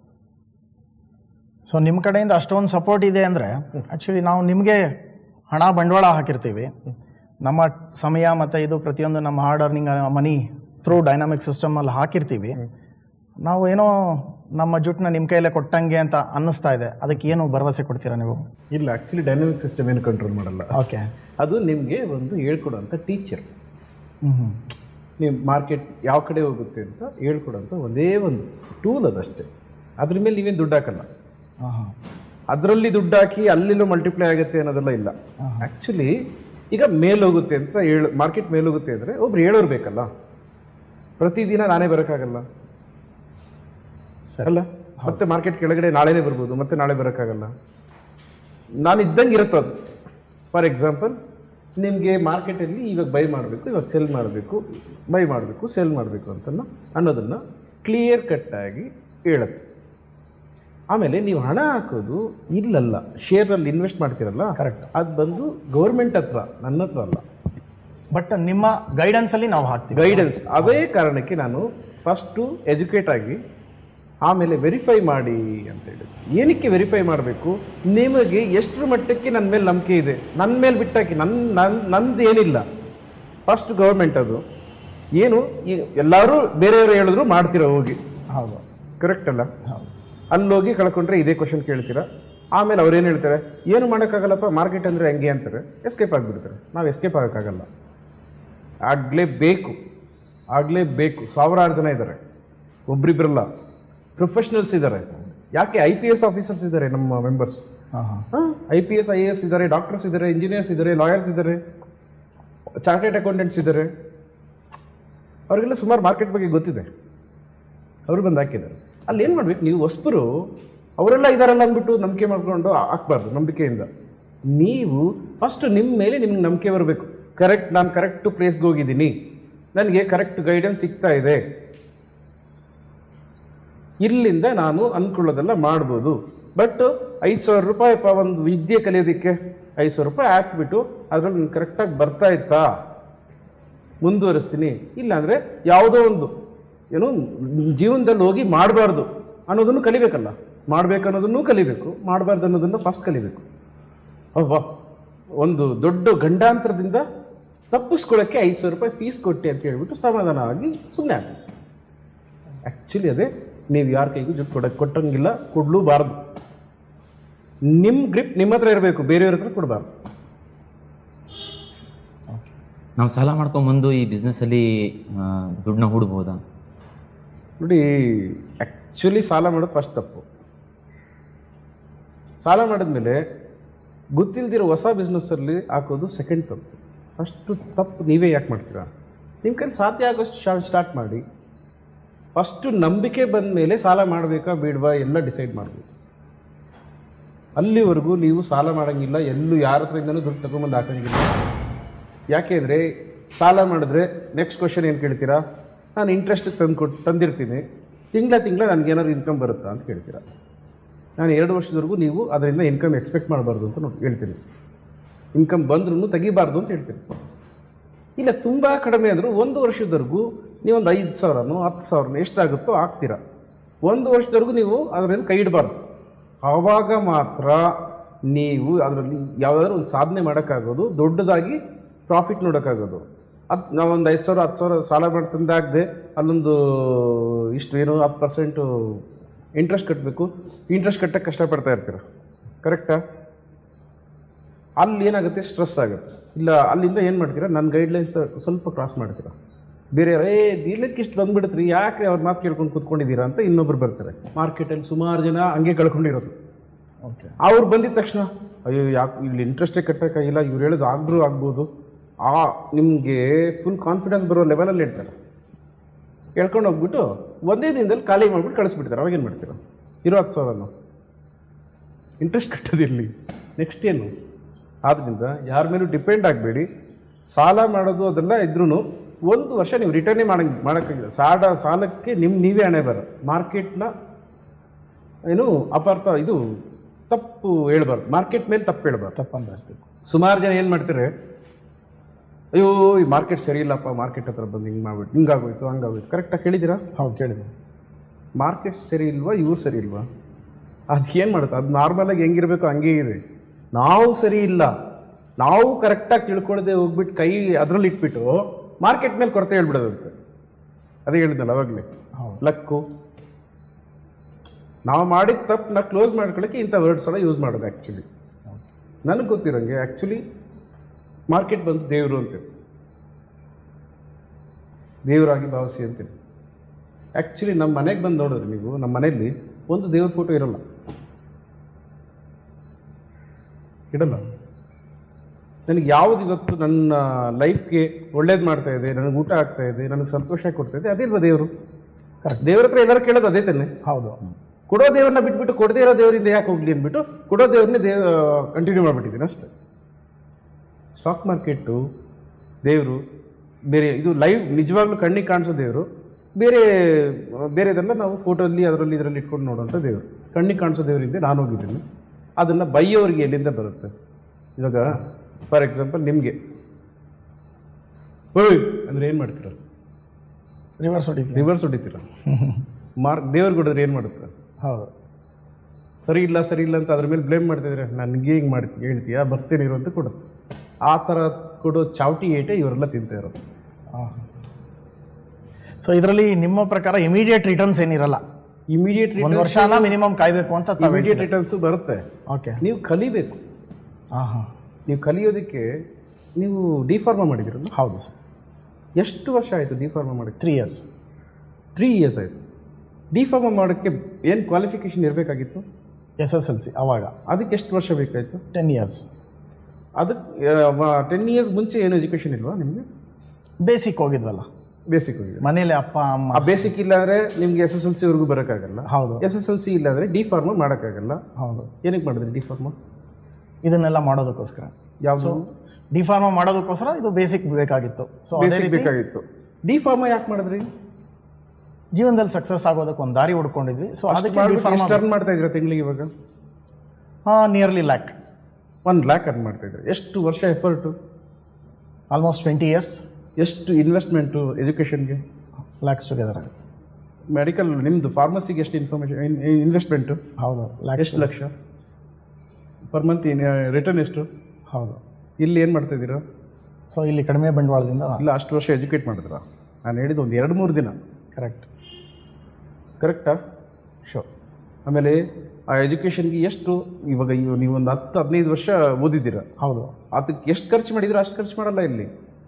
ಸೊ ನಿಮ್ಮ ಕಡೆಯಿಂದ ಅಷ್ಟೊಂದು ಸಪೋರ್ಟ್ ಇದೆ ಅಂದರೆ ಆ್ಯಕ್ಚುಲಿ ನಾವು ನಿಮಗೆ ಹಣ ಬಂಡವಾಳ ಹಾಕಿರ್ತೀವಿ ನಮ್ಮ ಸಮಯ ಮತ್ತು ಇದು ಪ್ರತಿಯೊಂದು ನಮ್ಮ hard earning money through dynamic ಸಿಸ್ಟಮಲ್ಲಿ ಹಾಕಿರ್ತೀವಿ ನಾವು ಏನೋ ನಮ್ಮ ಜುಟ್ಟನ್ನ ನಿಮ್ಮ ಕೈಯಲ್ಲೇ ಕೊಟ್ಟಂಗೆ ಅಂತ ಅನ್ನಿಸ್ತಾ ಇದೆ ಅದಕ್ಕೆ ಏನು ಭರವಸೆ ಕೊಡ್ತೀರಾ ನೀವು ಇಲ್ಲ ಆ್ಯಕ್ಚುಲಿ ಡೈನಮಿಕ್ ಸಿಸ್ಟಮ್ ಏನು ಕಂಟ್ರೋಲ್ ಮಾಡಲ್ಲ ಓಕೆ ಅದು ನಿಮಗೆ ಒಂದು ಹೇಳ್ಕೊಡುವಂಥ ಟೀಚರ್ ಹ್ಞೂ ಹ್ಞೂ ನೀವು ಮಾರ್ಕೆಟ್ ಯಾವ ಕಡೆ ಹೋಗುತ್ತೆ ಅಂತ ಹೇಳ್ಕೊಡೋಂಥ ಒಂದೇ ಒಂದು ಟೂಲ್ ಅದಷ್ಟೇ ಅದ್ರ ಮೇಲೆ ನೀವೇನು ದುಡ್ಡು ಹಾಕಲ್ಲ ಹಾಂ ಹಾಂ ಅದರಲ್ಲಿ ದುಡ್ಡು ಹಾಕಿ ಅಲ್ಲೆಲ್ಲೂ ಮಲ್ಟಿಪ್ಲೈ ಆಗುತ್ತೆ ಅನ್ನೋದೆಲ್ಲ ಇಲ್ಲ ಆ್ಯಕ್ಚುಲಿ ಈಗ ಮೇಲೋಗುತ್ತೆ ಅಂತ ಹೇಳು ಮಾರ್ಕೆಟ್ ಮೇಲೋಗುತ್ತೆ ಅಂದರೆ ಒಬ್ರು ಹೇಳೋರು ಬೇಕಲ್ಲ ಪ್ರತಿದಿನ ನಾನೇ ಬರೋಕ್ಕಾಗಲ್ಲ ಅಲ್ಲ ಮತ್ತೆ ಮಾರ್ಕೆಟ್ ಕೆಳಗಡೆ ನಾಳೆನೇ ಬರ್ಬೋದು ಮತ್ತೆ ನಾಳೆ ಬರೋಕ್ಕಾಗಲ್ಲ ನಾನು ಇದ್ದಂಗೆ ಇರುತ್ತೆ ಅದು ಫಾರ್ ಎಕ್ಸಾಂಪಲ್ ನಿಮಗೆ ಮಾರ್ಕೆಟಲ್ಲಿ ಇವಾಗ ಬೈ ಮಾಡಬೇಕು ಇವಾಗ ಸೆಲ್ ಮಾಡಬೇಕು ಬೈ ಮಾಡಬೇಕು ಸೆಲ್ ಮಾಡಬೇಕು ಅಂತನ್ನ ಅನ್ನೋದನ್ನು ಕ್ಲಿಯರ್ ಕಟ್ಟಾಗಿ ಹೇಳುತ್ತೆ ಆಮೇಲೆ ನೀವು ಹಣ ಹಾಕೋದು ಇಲ್ಲಲ್ಲ ಶೇರಲ್ಲಿ ಇನ್ವೆಸ್ಟ್ ಮಾಡ್ತೀರಲ್ಲ Correct. ಅದು ಬಂದು ಗೌರ್ಮೆಂಟ್ ಹತ್ರ ನನ್ನ ಹತ್ರ ಅಲ್ಲ ಬಟ್ ನಿಮ್ಮ ಗೈಡೆನ್ಸಲ್ಲಿ ನಾವು ಹಾಕ್ತೀವಿ ಗೈಡೆನ್ಸ್ ಅದೇ ಕಾರಣಕ್ಕೆ ನಾನು ಫಸ್ಟು ಎಜುಕೇಟ್ ಆಗಿ ಆಮೇಲೆ ವೆರಿಫೈ ಮಾಡಿ ಅಂತ ಹೇಳಿದ್ರು ಏನಕ್ಕೆ ವೆರಿಫೈ ಮಾಡಬೇಕು ನಿಮಗೆ ಎಷ್ಟರ ಮಟ್ಟಕ್ಕೆ ನನ್ನ ಮೇಲೆ ನಂಬಿಕೆ ಇದೆ ನನ್ನ ಮೇಲೆ ಬಿಟ್ಟಾಕಿ ನನ್ನ ನನ್ನ ನಂದು ಏನಿಲ್ಲ ಫಸ್ಟ್ ಗೌರ್ಮೆಂಟ್ ಅದು ಏನು ಈ ಎಲ್ಲರೂ ಬೇರೆಯವರು ಹೇಳಿದ್ರು ಮಾಡ್ತೀರಾ ಹೋಗಿ ಹೌದು ಕರೆಕ್ಟ್ ಅಲ್ಲ ಹೌದು ಅಲ್ಲೋಗಿ ಕಳ್ಕೊಂಡ್ರೆ ಇದೇ ಕ್ವಶನ್ ಕೇಳ್ತೀರಾ ಆಮೇಲೆ ಅವ್ರೇನು ಹೇಳ್ತಾರೆ ಏನು ಮಾಡೋಕ್ಕಾಗಲ್ಲಪ್ಪ ಮಾರ್ಕೆಟ್ ಅಂದರೆ ಹೆಂಗೆ ಅಂತಾರೆ ಎಸ್ಕೇಪ್ ಆಗಿಬಿಡ್ತಾರೆ ನಾವು ಎಸ್ಕೇಪ್ ಆಗೋಕ್ಕಾಗಲ್ಲ ಆಗಲೇಬೇಕು ಆಗಲೇಬೇಕು ಸಾವಿರಾರು ಜನ ಇದ್ದಾರೆ ಒಬ್ರಿಬ್ರಲ್ಲ ಪ್ರೊಫೆಷನಲ್ಸ್ ಇದ್ದಾರೆ ಯಾಕೆ ಐ ಪಿ ಎಸ್ ಆಫೀಸರ್ಸ್ ಇದ್ದಾರೆ ನಮ್ಮ ಮೆಂಬರ್ಸ್ ಹಾಂ ಹಾಂ I P S I A S ಇದ್ದಾರೆ ಡಾಕ್ಟರ್ಸ್ ಇದ್ದಾರೆ ಇಂಜಿನಿಯರ್ಸ್ ಇದ್ದಾರೆ ಲಾಯರ್ಸ್ ಇದ್ದಾರೆ ಚಾರ್ಟೆಡ್ ಅಕೌಂಟೆಂಟ್ಸ್ ಇದ್ದಾರೆ ಅವರಿಗೆಲ್ಲ ಸುಮಾರು ಮಾರ್ಕೆಟ್ ಬಗ್ಗೆ ಗೊತ್ತಿದೆ ಅವರು ಬಂದು ಹಾಕಿದ್ದಾರೆ ಅಲ್ಲಿ ಏನು ಮಾಡ್ಬೇಕು ನೀವು ಹೊಸಬರು ಅವರೆಲ್ಲ ಇದಾರಲ್ಲ ಅಂದ್ಬಿಟ್ಟು ನಂಬಿಕೆ ಮಾಡ್ಕೊಂಡು ಹಾಕ್ಬಾರ್ದು ನಂಬಿಕೆಯಿಂದ ನೀವು ಫಸ್ಟ್ ನಿಮ್ಮ ಮೇಲೆ ನಿಮ್ಗೆ ನಂಬಿಕೆ ಬರಬೇಕು ಕರೆಕ್ಟ್ ನಾನು ಕರೆಕ್ಟ್ ಪ್ಲೇಸ್ಗೆ ಹೋಗಿದ್ದೀನಿ ನನಗೆ ಕರೆಕ್ಟ್ ಗೈಡೆನ್ಸ್ ಸಿಗ್ತಾ ಇದೆ ಇಲ್ಲಿಂದ ನಾನು ಅನ್ಕೊಳ್ಳೋದೆಲ್ಲ ಮಾಡ್ಬೋದು ಬಟ್ ಐದು ಸಾವಿರ ರೂಪಾಯಿ ಪ ಒಂದು ವಿದ್ಯೆ ಕಲಿಯೋದಕ್ಕೆ ಐದು ಸಾವಿರ ರೂಪಾಯಿ ಹಾಕ್ಬಿಟ್ಟು ಅದ್ರಲ್ಲಿ ನಾನು ಕರೆಕ್ಟಾಗಿ ಬರ್ತಾ ಇತ್ತಾ ಮುಂದುವರಿಸ್ತೀನಿ ಇಲ್ಲಾಂದರೆ ಯಾವುದೋ ಒಂದು ಏನು ಜೀವನದಲ್ಲಿ ಹೋಗಿ ಮಾಡಬಾರ್ದು ಅನ್ನೋದನ್ನು ಕಲಿಬೇಕಲ್ಲ ಮಾಡ್ಬೇಕು ಅನ್ನೋದನ್ನು ಕಲಿಬೇಕು ಮಾಡಬಾರ್ದು ಅನ್ನೋದನ್ನು ಫಸ್ಟ್ ಕಲಿಬೇಕು ಅಲ್ವಾ ಒಂದು ದೊಡ್ಡ ಗಂಡಾಂತರದಿಂದ ತಪ್ಪಿಸ್ಕೊಳ್ಳೋಕ್ಕೆ ಐದು ಸಾವಿರ ರೂಪಾಯಿ ಫೀಸ್ ಕೊಟ್ಟೆ ಅಂತ ಹೇಳ್ಬಿಟ್ಟು ಸಮಾಧಾನ ಆಗಿ ಸುಮ್ಮನೆ ಆಗಿ ಆ್ಯಕ್ಚುಲಿ ಅದೇ ನೀವು ಯಾರ ಕೈಗೂ ದುಡ್ಡು ಕೊಡಕ್ಕೆ ಕೊಟ್ಟಂಗಿಲ್ಲ ಕೊಡಲೂಬಾರ್ದು ನಿಮ್ಮ ಗ್ರಿಪ್ ನಿಮ್ಮ ಹತ್ರ ಇರಬೇಕು ಬೇರೆಯವ್ರ ಹತ್ರ ಕೊಡಬಾರ್ದು ನಾವು ಸಾಲ ಮಾಡ್ಕೊಂಬಂದು ಈ ಬಿಸ್ನೆಸ್ಸಲ್ಲಿ ದುಡ್ಡನ್ನ ಹೂಡ್ಬೋದಾ ನೋಡಿ ಆ್ಯಕ್ಚುಲಿ ಸಾಲ ಮಾಡೋದು ಫಸ್ಟ್ ತಪ್ಪು ಸಾಲ ಮಾಡಿದ್ಮೇಲೆ ಗೊತ್ತಿಲ್ದಿರೋ ಹೊಸ ಬಿಸ್ನೆಸ್ಸಲ್ಲಿ ಹಾಕೋದು ಸೆಕೆಂಡ್ ತಪ್ಪು ಫಸ್ಟು ತಪ್ಪು ನೀವೇ ಯಾಕೆ ಮಾಡ್ತೀರಾ ನಿಮ್ಮ ಕೈಲಿ ಸಾಧ್ಯ ಆಗೋಷ್ಟು ಸ್ಟಾರ್ಟ್ ಮಾಡಿ ಫಸ್ಟು ನಂಬಿಕೆ ಬಂದ ಮೇಲೆ ಸಾಲ ಮಾಡಬೇಕಾ ಬೇಡವಾ ಎಲ್ಲ ಡಿಸೈಡ್ ಮಾಡಬೇಕು ಅಲ್ಲಿವರೆಗೂ ನೀವು ಸಾಲ ಮಾಡೋಂಗಿಲ್ಲ ಎಲ್ಲೂ ಯಾರ ಹತ್ರದಿಂದನೂ ದುಡ್ಡು ತಗೊಂಬಂದು ಹಾಕೋಂಗಿಲ್ಲ ಯಾಕೆಂದರೆ ಸಾಲ ಮಾಡಿದ್ರೆ ನೆಕ್ಸ್ಟ್ ಕ್ವಶನ್ ಏನು ಕೇಳ್ತೀರಾ ನಾನು ಇಂಟ್ರೆಸ್ಟ್ ತಂದು ಕೊಟ್ಟು ತಂದಿರ್ತೀನಿ ತಿಂಗಳ ತಿಂಗಳ ನನಗೇನಾದ್ರು ಇನ್ಕಮ್ ಬರುತ್ತಾ ಅಂತ ಕೇಳ್ತೀರಾ ನಾನು ಎರಡು ವರ್ಷದವರೆಗೂ ನೀವು ಅದರಿಂದ ಇನ್ಕಮ್ ಎಕ್ಸ್ಪೆಕ್ಟ್ ಮಾಡಬಾರ್ದು ಅಂತ ನೋಡಿ ಹೇಳ್ತೀನಿ ಇನ್ಕಮ್ ಬಂದ್ರೂ ತೆಗಿಬಾರ್ದು ಅಂತ ಹೇಳ್ತೀನಿ ಇಲ್ಲ ತುಂಬ ಕಡಿಮೆ ಅಂದರೂ ಒಂದು ವರ್ಷದವರೆಗೂ ನೀವೊಂದು ಐದು ಸಾವಿರನೋ ಹತ್ತು ಸಾವಿರನೋ ಎಷ್ಟಾಗುತ್ತೋ ಹಾಕ್ತೀರಾ ಒಂದು ವರ್ಷದವರೆಗೂ ನೀವು ಅದರಿಂದ ಕೈ ಇಡಬಾರ್ದು ಆವಾಗ ಮಾತ್ರ ನೀವು ಅದರಲ್ಲಿ ಯಾವುದಾದ್ರೂ ಒಂದು ಸಾಧನೆ ಮಾಡೋಕ್ಕಾಗೋದು ದೊಡ್ಡದಾಗಿ ಪ್ರಾಫಿಟ್ ನೋಡೋಕ್ಕಾಗೋದು ಅದು ನಾವೊಂದು ಐದು ಸಾವಿರ ಹತ್ತು ಸಾವಿರ ಸಾಲ ಮಾಡಿ ತಂದಾಗದೆ ಅಲ್ಲೊಂದು ಇಷ್ಟು ಏನು ಹತ್ತು ಪರ್ಸೆಂಟು ಇಂಟ್ರೆಸ್ಟ್ ಕಟ್ಟಬೇಕು ಇಂಟ್ರೆಸ್ಟ್ ಕಟ್ಟಕ್ಕೆ ಕಷ್ಟಪಡ್ತಾ ಇರ್ತೀರ ಕರೆಕ್ಟಾ ಅಲ್ಲಿ ಏನಾಗುತ್ತೆ ಸ್ಟ್ರೆಸ್ ಆಗುತ್ತೆ ಇಲ್ಲ ಅಲ್ಲಿಂದ ಏನು ಮಾಡ್ತೀರಾ ನನ್ನ ಗೈಡ್ಲೈನ್ಸ್ ಸ್ವಲ್ಪ ಕ್ರಾಸ್ ಮಾಡ್ತೀರಾ ಬೇರೆ ಏ ದಿನಕ್ಕೆ ಇಷ್ಟು ಬಂದ್ಬಿಡುತ್ರಿ ಯಾಕೆ ಅವ್ರ ಮಾತು ಕೇಳ್ಕೊಂಡು ಕೂತ್ಕೊಂಡಿದ್ದೀರಾ ಅಂತ ಇನ್ನೊಬ್ರು ಬರ್ತಾರೆ ಮಾರ್ಕೆಟಲ್ಲಿ ಸುಮಾರು ಜನ ಹಂಗೆ ಕಳ್ಕೊಂಡಿರೋದು ಓಕೆ ಅವ್ರು ಬಂದಿದ ತಕ್ಷಣ ಅಯ್ಯೋ ಯಾಕೆ ಇಲ್ಲಿ ಇಂಟ್ರೆಸ್ಟೇ ಕಟ್ಟೋಕ್ಕಾಗಿಲ್ಲ ಇವ್ರು ಹೇಳೋದು ಆಗ್ರೂ ಆಗ್ಬೋದು ಆ ನಿಮಗೆ ಫುಲ್ ಕಾನ್ಫಿಡೆನ್ಸ್ ಬರೋ ಲೆವೆಲಲ್ಲಿ ಹೇಳ್ತಾರೆ ಹೇಳ್ಕೊಂಡು ಹೋಗ್ಬಿಟ್ಟು ಒಂದೇ ದಿನದಲ್ಲಿ ಖಾಲಿ ಮಾಡ್ಬಿಟ್ಟು ಕಳಿಸ್ಬಿಡ್ತಾರೆ ಅವಾಗೇನು ಮಾಡ್ತೀರಾ ಇರೋ ಹತ್ತು ಸಾವಿರನು ಇಂಟ್ರೆಸ್ಟ್ ಕಟ್ಟೋದಿರಲಿ ನೆಕ್ಸ್ಟ್ ಏನು ಆದ್ದರಿಂದ ಯಾರ ಮೇಲೂ ಡಿಪೆಂಡ್ ಆಗಬೇಡಿ ಸಾಲ ಮಾಡೋದು ಅದೆಲ್ಲ ಇದ್ರೂ ಒಂದು ವರ್ಷ ನೀವು ರಿಟರ್ನೇ ಮಾಡಂಗ್ ಮಾಡೋಕ್ಕಾಗಿಲ್ಲ ಸಾಲ ಸಾಲಕ್ಕೆ ನಿಮ್ಮ ನೀವೇ ಹಣೆ ಬರ ಮಾರ್ಕೆಟ್ನ ಏನು ಅಪಾರ್ಥ ಇದು ತಪ್ಪು ಹೇಳ್ಬಾರ್ದು ಮಾರ್ಕೆಟ್ ಮೇಲೆ ತಪ್ಪು ಹೇಳ್ಬಾರ್ದು ತಪ್ಪಂತ ಅನಿಸ್ತು ಸುಮಾರು ಜನ ಏನು ಮಾಡ್ತಾರೆ ಅಯ್ಯೋ ಈ ಮಾರ್ಕೆಟ್ ಸರಿ ಇಲ್ಲಪ್ಪ ಮಾರ್ಕೆಟ್ ಹತ್ರ ಬಂದು ಹಿಂಗೆ ಮಾಡ್ಬಿಟ್ಟು ಹಿಂಗಾಗೋಯ್ತು ಹಂಗಾಗೋಯ್ತು ಕರೆಕ್ಟಾಗಿ ಕೇಳಿದ್ದೀರಾ ಹೌದು ಕೇಳಿದೆ ಮಾರ್ಕೆಟ್ ಸರಿ ಇಲ್ವಾ ಇವ್ರು ಸರಿ ಇಲ್ವಾ ಅದು ಏನು ಮಾಡುತ್ತೆ ಅದು ನಾರ್ಮಲಾಗಿ ಹೆಂಗಿರಬೇಕು ಹಂಗೆ ಇದೆ ನಾವು ಸರಿ ಇಲ್ಲ ನಾವು ಕರೆಕ್ಟಾಗಿ ತಿಳ್ಕೊಳ್ಳದೆ ಹೋಗ್ಬಿಟ್ಟು ಕೈ ಅದರಲ್ಲಿ ಇಟ್ಬಿಟ್ಟು ಮಾರ್ಕೆಟ್ ಮೇಲೆ ಕೊರತೆ ಹೇಳ್ಬಿಡೋದಂತೆ ಅದೇ ಹೇಳಿದ್ನಲ್ಲ ಅವಾಗಲೇ ಹೌದು ಲಕ್ಕು ನಾವು ಮಾಡಿದ ತಪ್ಪನ್ನ ಕ್ಲೋಸ್ ಮಾಡ್ಕೊಳ್ಳೋಕ್ಕೆ ಇಂಥ ವರ್ಡ್ಸ್ ಎಲ್ಲ ಯೂಸ್ ಮಾಡೋದು ಆ್ಯಕ್ಚುಲಿ ನನಗೆ ಗೊತ್ತಿರೋಂಗೆ ಆ್ಯಕ್ಚುಲಿ ಮಾರ್ಕೆಟ್ ಬಂದು ದೇವರು ಅಂತೀವಿ ದೇವರಾಗಿ ಭಾವಿಸಿ ಅಂತೀವಿ ಆ್ಯಕ್ಚುಲಿ ನಮ್ಮ ಮನೆಗೆ ಬಂದು ನೋಡಿದ್ರೆ ನೀವು ನಮ್ಮ ಮನೆಯಲ್ಲಿ ಒಂದು ದೇವ್ರ ಫೋಟೋ ಇರಲ್ಲ ಇಡಲ್ಲ ನನಗೆ ಯಾವುದು ಇವತ್ತು ನನ್ನ ಲೈಫ್ಗೆ ಒಳ್ಳೇದು ಮಾಡ್ತಾ ಇದೆ ನನಗೆ ಊಟ ಆಗ್ತಾ ಇದೆ ನನಗೆ ಸಂತೋಷ ಕೊಡ್ತಾ ಇದೆ ಅದೇ ಇಲ್ವಾ ದೇವರು ದೇವ್ರ ಹತ್ರ ಎಲ್ಲರೂ ಕೇಳೋದು ಅದೇ ತಾನೆ ಹೌದು ಕೊಡೋ ದೇವ್ರನ್ನ ಬಿಟ್ಬಿಟ್ಟು ಕೊಡದೇ ಇರೋ ದೇವರಿಂದ ಯಾಕೆ ಹೋಗ್ಲಿ ಅಂದ್ಬಿಟ್ಟು ಕೊಡೋ ದೇವ್ರನ್ನೇ ದೇವ್ ಕಂಟಿನ್ಯೂ ಮಾಡಿಬಿಟ್ಟಿದ್ದೀನಿ ಅಷ್ಟೇ ಸ್ಟಾಕ್ ಮಾರ್ಕೆಟು ದೇವರು ಬೇರೆ ಇದು ಲೈವ್ ನಿಜವಾಗ್ಲೂ ಕಣ್ಣಿಗೆ ಕಾಣಿಸೋ ದೇವರು ಬೇರೆ ಬೇರೆದೆಲ್ಲ ನಾವು ಫೋಟೋಲ್ಲಿ ಅದರಲ್ಲಿ ಇದರಲ್ಲಿ ಇಟ್ಕೊಂಡು ನೋಡೋಂಥ ದೇವರು ಕಣ್ಣಿಗೆ ಕಾಣಿಸೋ ದೇವರಿಂದ ನಾನು ಹೋಗಿದ್ದೀನಿ ಅದನ್ನು ಬೈಯೋರಿಗೆ ಎಲ್ಲಿಂದ ಬರುತ್ತೆ ಇವಾಗ ಫಾರ್ ಎಕ್ಸಾಂಪಲ್ ನಿಮಗೆ ಓಯ್ ಅಂದರೆ ಏನು ಮಾಡ್ತೀರ ರಿವರ್ಸ್ ಹೊಡಿತೀವಿ ರಿವರ್ಸ್ ಹೊಡಿತೀರ ಮಾರ್ಕ್ ದೇವ್ರಿಗೆ ಹೊಡೆದ್ರೆ ಏನು ಮಾಡುತ್ತೆ ಹೌದು ಸರಿ ಇಲ್ಲ ಸರಿ ಇಲ್ಲ ಅಂತ ಅದ್ರ ಮೇಲೆ ಬ್ಲೇಮ್ ಮಾಡ್ತಿದ್ರೆ ನನಗೆ ಹಿಂಗೆ ಮಾಡ್ತೀನಿ ಹೇಳ್ತೀಯಾ ಬರ್ತೇನೆ ಇರು ಅಂತ ಕೊಡು ಆ ಥರ ಕೊಡೋ ಚಾವಟಿ ಏಟೆ ಇವರೆಲ್ಲ ತಿಂತಾ ಇರೋದು ಸೊ ಇದರಲ್ಲಿ ನಿಮ್ಮ ಪ್ರಕಾರ ಇಮಿಡಿಯೇಟ್ ರಿಟರ್ನ್ಸ್ ಏನಿರಲ್ಲ ಇಮಿಡಿಯೇಟ್ ಒಂದು ವರ್ಷನ ಮಿನಿಮಮ್ ಕಾಯ್ಬೇಕು ಅಂತ ಇಮಿಡಿಯೇಟ್ ರಿಟರ್ನ್ಸು ಬರುತ್ತೆ ಓಕೆ ನೀವು ಕಲಿಬೇಕು ಹಾಂ ಹಾಂ ನೀವು ಕಲಿಯೋದಕ್ಕೆ ನೀವು ಡಿಫಾರ್ಮಾ ಮಾಡಿದಿರಲ್ಲ ಹೌದು ಸರ್ ಎಷ್ಟು ವರ್ಷ ಆಯಿತು ಡಿಫಾರ್ಮಾ ಮಾಡಿ ತ್ರೀ ಇಯರ್ಸ್ ತ್ರೀ ಇಯರ್ಸ್ ಆಯಿತು ಡಿ ಫಾರ್ಮ ಮಾಡೋಕ್ಕೆ ಏನು ಕ್ವಾಲಿಫಿಕೇಷನ್ ಇರಬೇಕಾಗಿತ್ತು ಎಸ್ ಎಸ್ ಎಲ್ ಸಿ ಅವಾಗ ಅದಕ್ಕೆ ಎಷ್ಟು ವರ್ಷ ಬೇಕಾಯಿತು ಟೆನ್ ಇಯರ್ಸ್ ಅದಕ್ಕೆ ಟೆನ್ ಇಯರ್ಸ್ ಮುಂಚೆ ಏನು ಎಜುಕೇಷನ್ ಇಲ್ವಾ ನಿಮಗೆ ಬೇಸಿಕ್ ಹೋಗಿದ್ವಲ್ಲ ಬೇಸಿಕ್ ಹೋಗಿದೆ ಮನೇಲಿ ಅಪ್ಪ ಅಮ್ಮ ಆ ಬೇಸಿಕ್ ಇಲ್ಲ ಅಂದರೆ ನಿಮ್ಗೆ ಎಸ್ ಎಸ್ ಎಲ್ ಸಿವರೆಗೂ ಬರೋಕ್ಕಾಗಲ್ಲ ಹೌದು ಎಸ್ ಎಸ್ ಎಲ್ ಸಿ ಇಲ್ಲ ಅಂದರೆ ಡಿ ಫಾರ್ಮ ಮಾಡೋಕ್ಕಾಗಲ್ಲ ಹೌದು ಏನಕ್ಕೆ ಮಾಡಿದ್ರಿ ಡಿ ಫಾರ್ಮ ಇದನ್ನೆಲ್ಲ ಮಾಡೋದಕ್ಕೋಸ್ಕರ ಯಾವುದು ಡಿ ಫಾರ್ಮಾ ಮಾಡೋದಕ್ಕೋಸ್ಕರ ಇದು ಬೇಸಿಕ್ ಬೇಕಾಗಿತ್ತು ಸೊ ಅದೇ ಬೇಸಿಕ್ ರೀತಿ ಬೇಕಾಗಿತ್ತು ಡಿ ಫಾರ್ಮ ಯಾಕೆ ಮಾಡಿದ್ರಿ ಜೀವನದಲ್ಲಿ ಸಕ್ಸಸ್ ಆಗೋದಕ್ಕೆ ಒಂದು ದಾರಿ ಹುಡ್ಕೊಂಡಿದ್ವಿ ಸೊ ಅದಕ್ಕೆ ಡಿ ಫಾರ್ಮಾ ಎಷ್ಟು ಅರ್ನ್ ಮಾಡ್ತಾ ಇದ್ದೀರಾ ತಿಂಗಳಿಗೆ ಇವಾಗ ಹಾಂ ನಿಯರ್ಲಿ ಲ್ಯಾಕ್ ಒಂದು ಲ್ಯಾಕ್ ಅರ್ನ್ ಮಾಡ್ತಾ ಇದ್ದೀರಾ ಎಷ್ಟು ವರ್ಷ ಎಫರ್ಟು ಆಲ್ಮೋಸ್ಟ್ ಟ್ವೆಂಟಿ ಇಯರ್ಸ್ ಎಷ್ಟು ಇನ್ವೆಸ್ಟ್ಮೆಂಟು ಎಜುಕೇಷನ್ಗೆ ಲ್ಯಾಕ್ಸ್ ಟುಗೆದರ್ ಆಗುತ್ತೆ ಮೆಡಿಕಲ್ ನಿಮ್ಮದು ಫಾರ್ಮಸಿಗೆ ಎಷ್ಟು ಇನ್ಫಾರ್ಮೇಷನ್ ಇನ್ವೆಸ್ಟ್ಮೆಂಟು ಹೌದು ಲ್ಯಾಕ್ಸ್ ಎಷ್ಟು ಲಕ್ಷ ಪರ್ ಮಂತ್ ರಿಟರ್ನ್ ಎಷ್ಟು ಹೌದು ಇಲ್ಲಿ ಏನು ಮಾಡ್ತಾ ಇದ್ದೀರಾ ಸೊ ಇಲ್ಲಿ ಕಡಿಮೆ ಬಂಡವಾಳದಿಂದ ಇಲ್ಲ ಅಷ್ಟು ವರ್ಷ ಎಜುಕೇಟ್ ಮಾಡಿದ್ರ ನಾನು ಹೇಳಿದ್ದು ಒಂದು ಎರಡು ಮೂರು ದಿನ ಕರೆಕ್ಟ್ ಕರೆಕ್ಟಾ ಶೋ ಆಮೇಲೆ ಆ ಎಜುಕೇಷನ್ಗೆ ಎಷ್ಟು ಇವಾಗ ಇವ್- ನೀವು ಒಂದು ಹತ್ತು ಹದಿನೈದು ವರ್ಷ ಓದಿದ್ದೀರಾ ಹೌದು ಅದಕ್ಕೆ ಎಷ್ಟು ಖರ್ಚು ಮಾಡಿದ್ರೆ ಅಷ್ಟು ಖರ್ಚು ಮಾಡಲ್ಲ ಇಲ್ಲಿ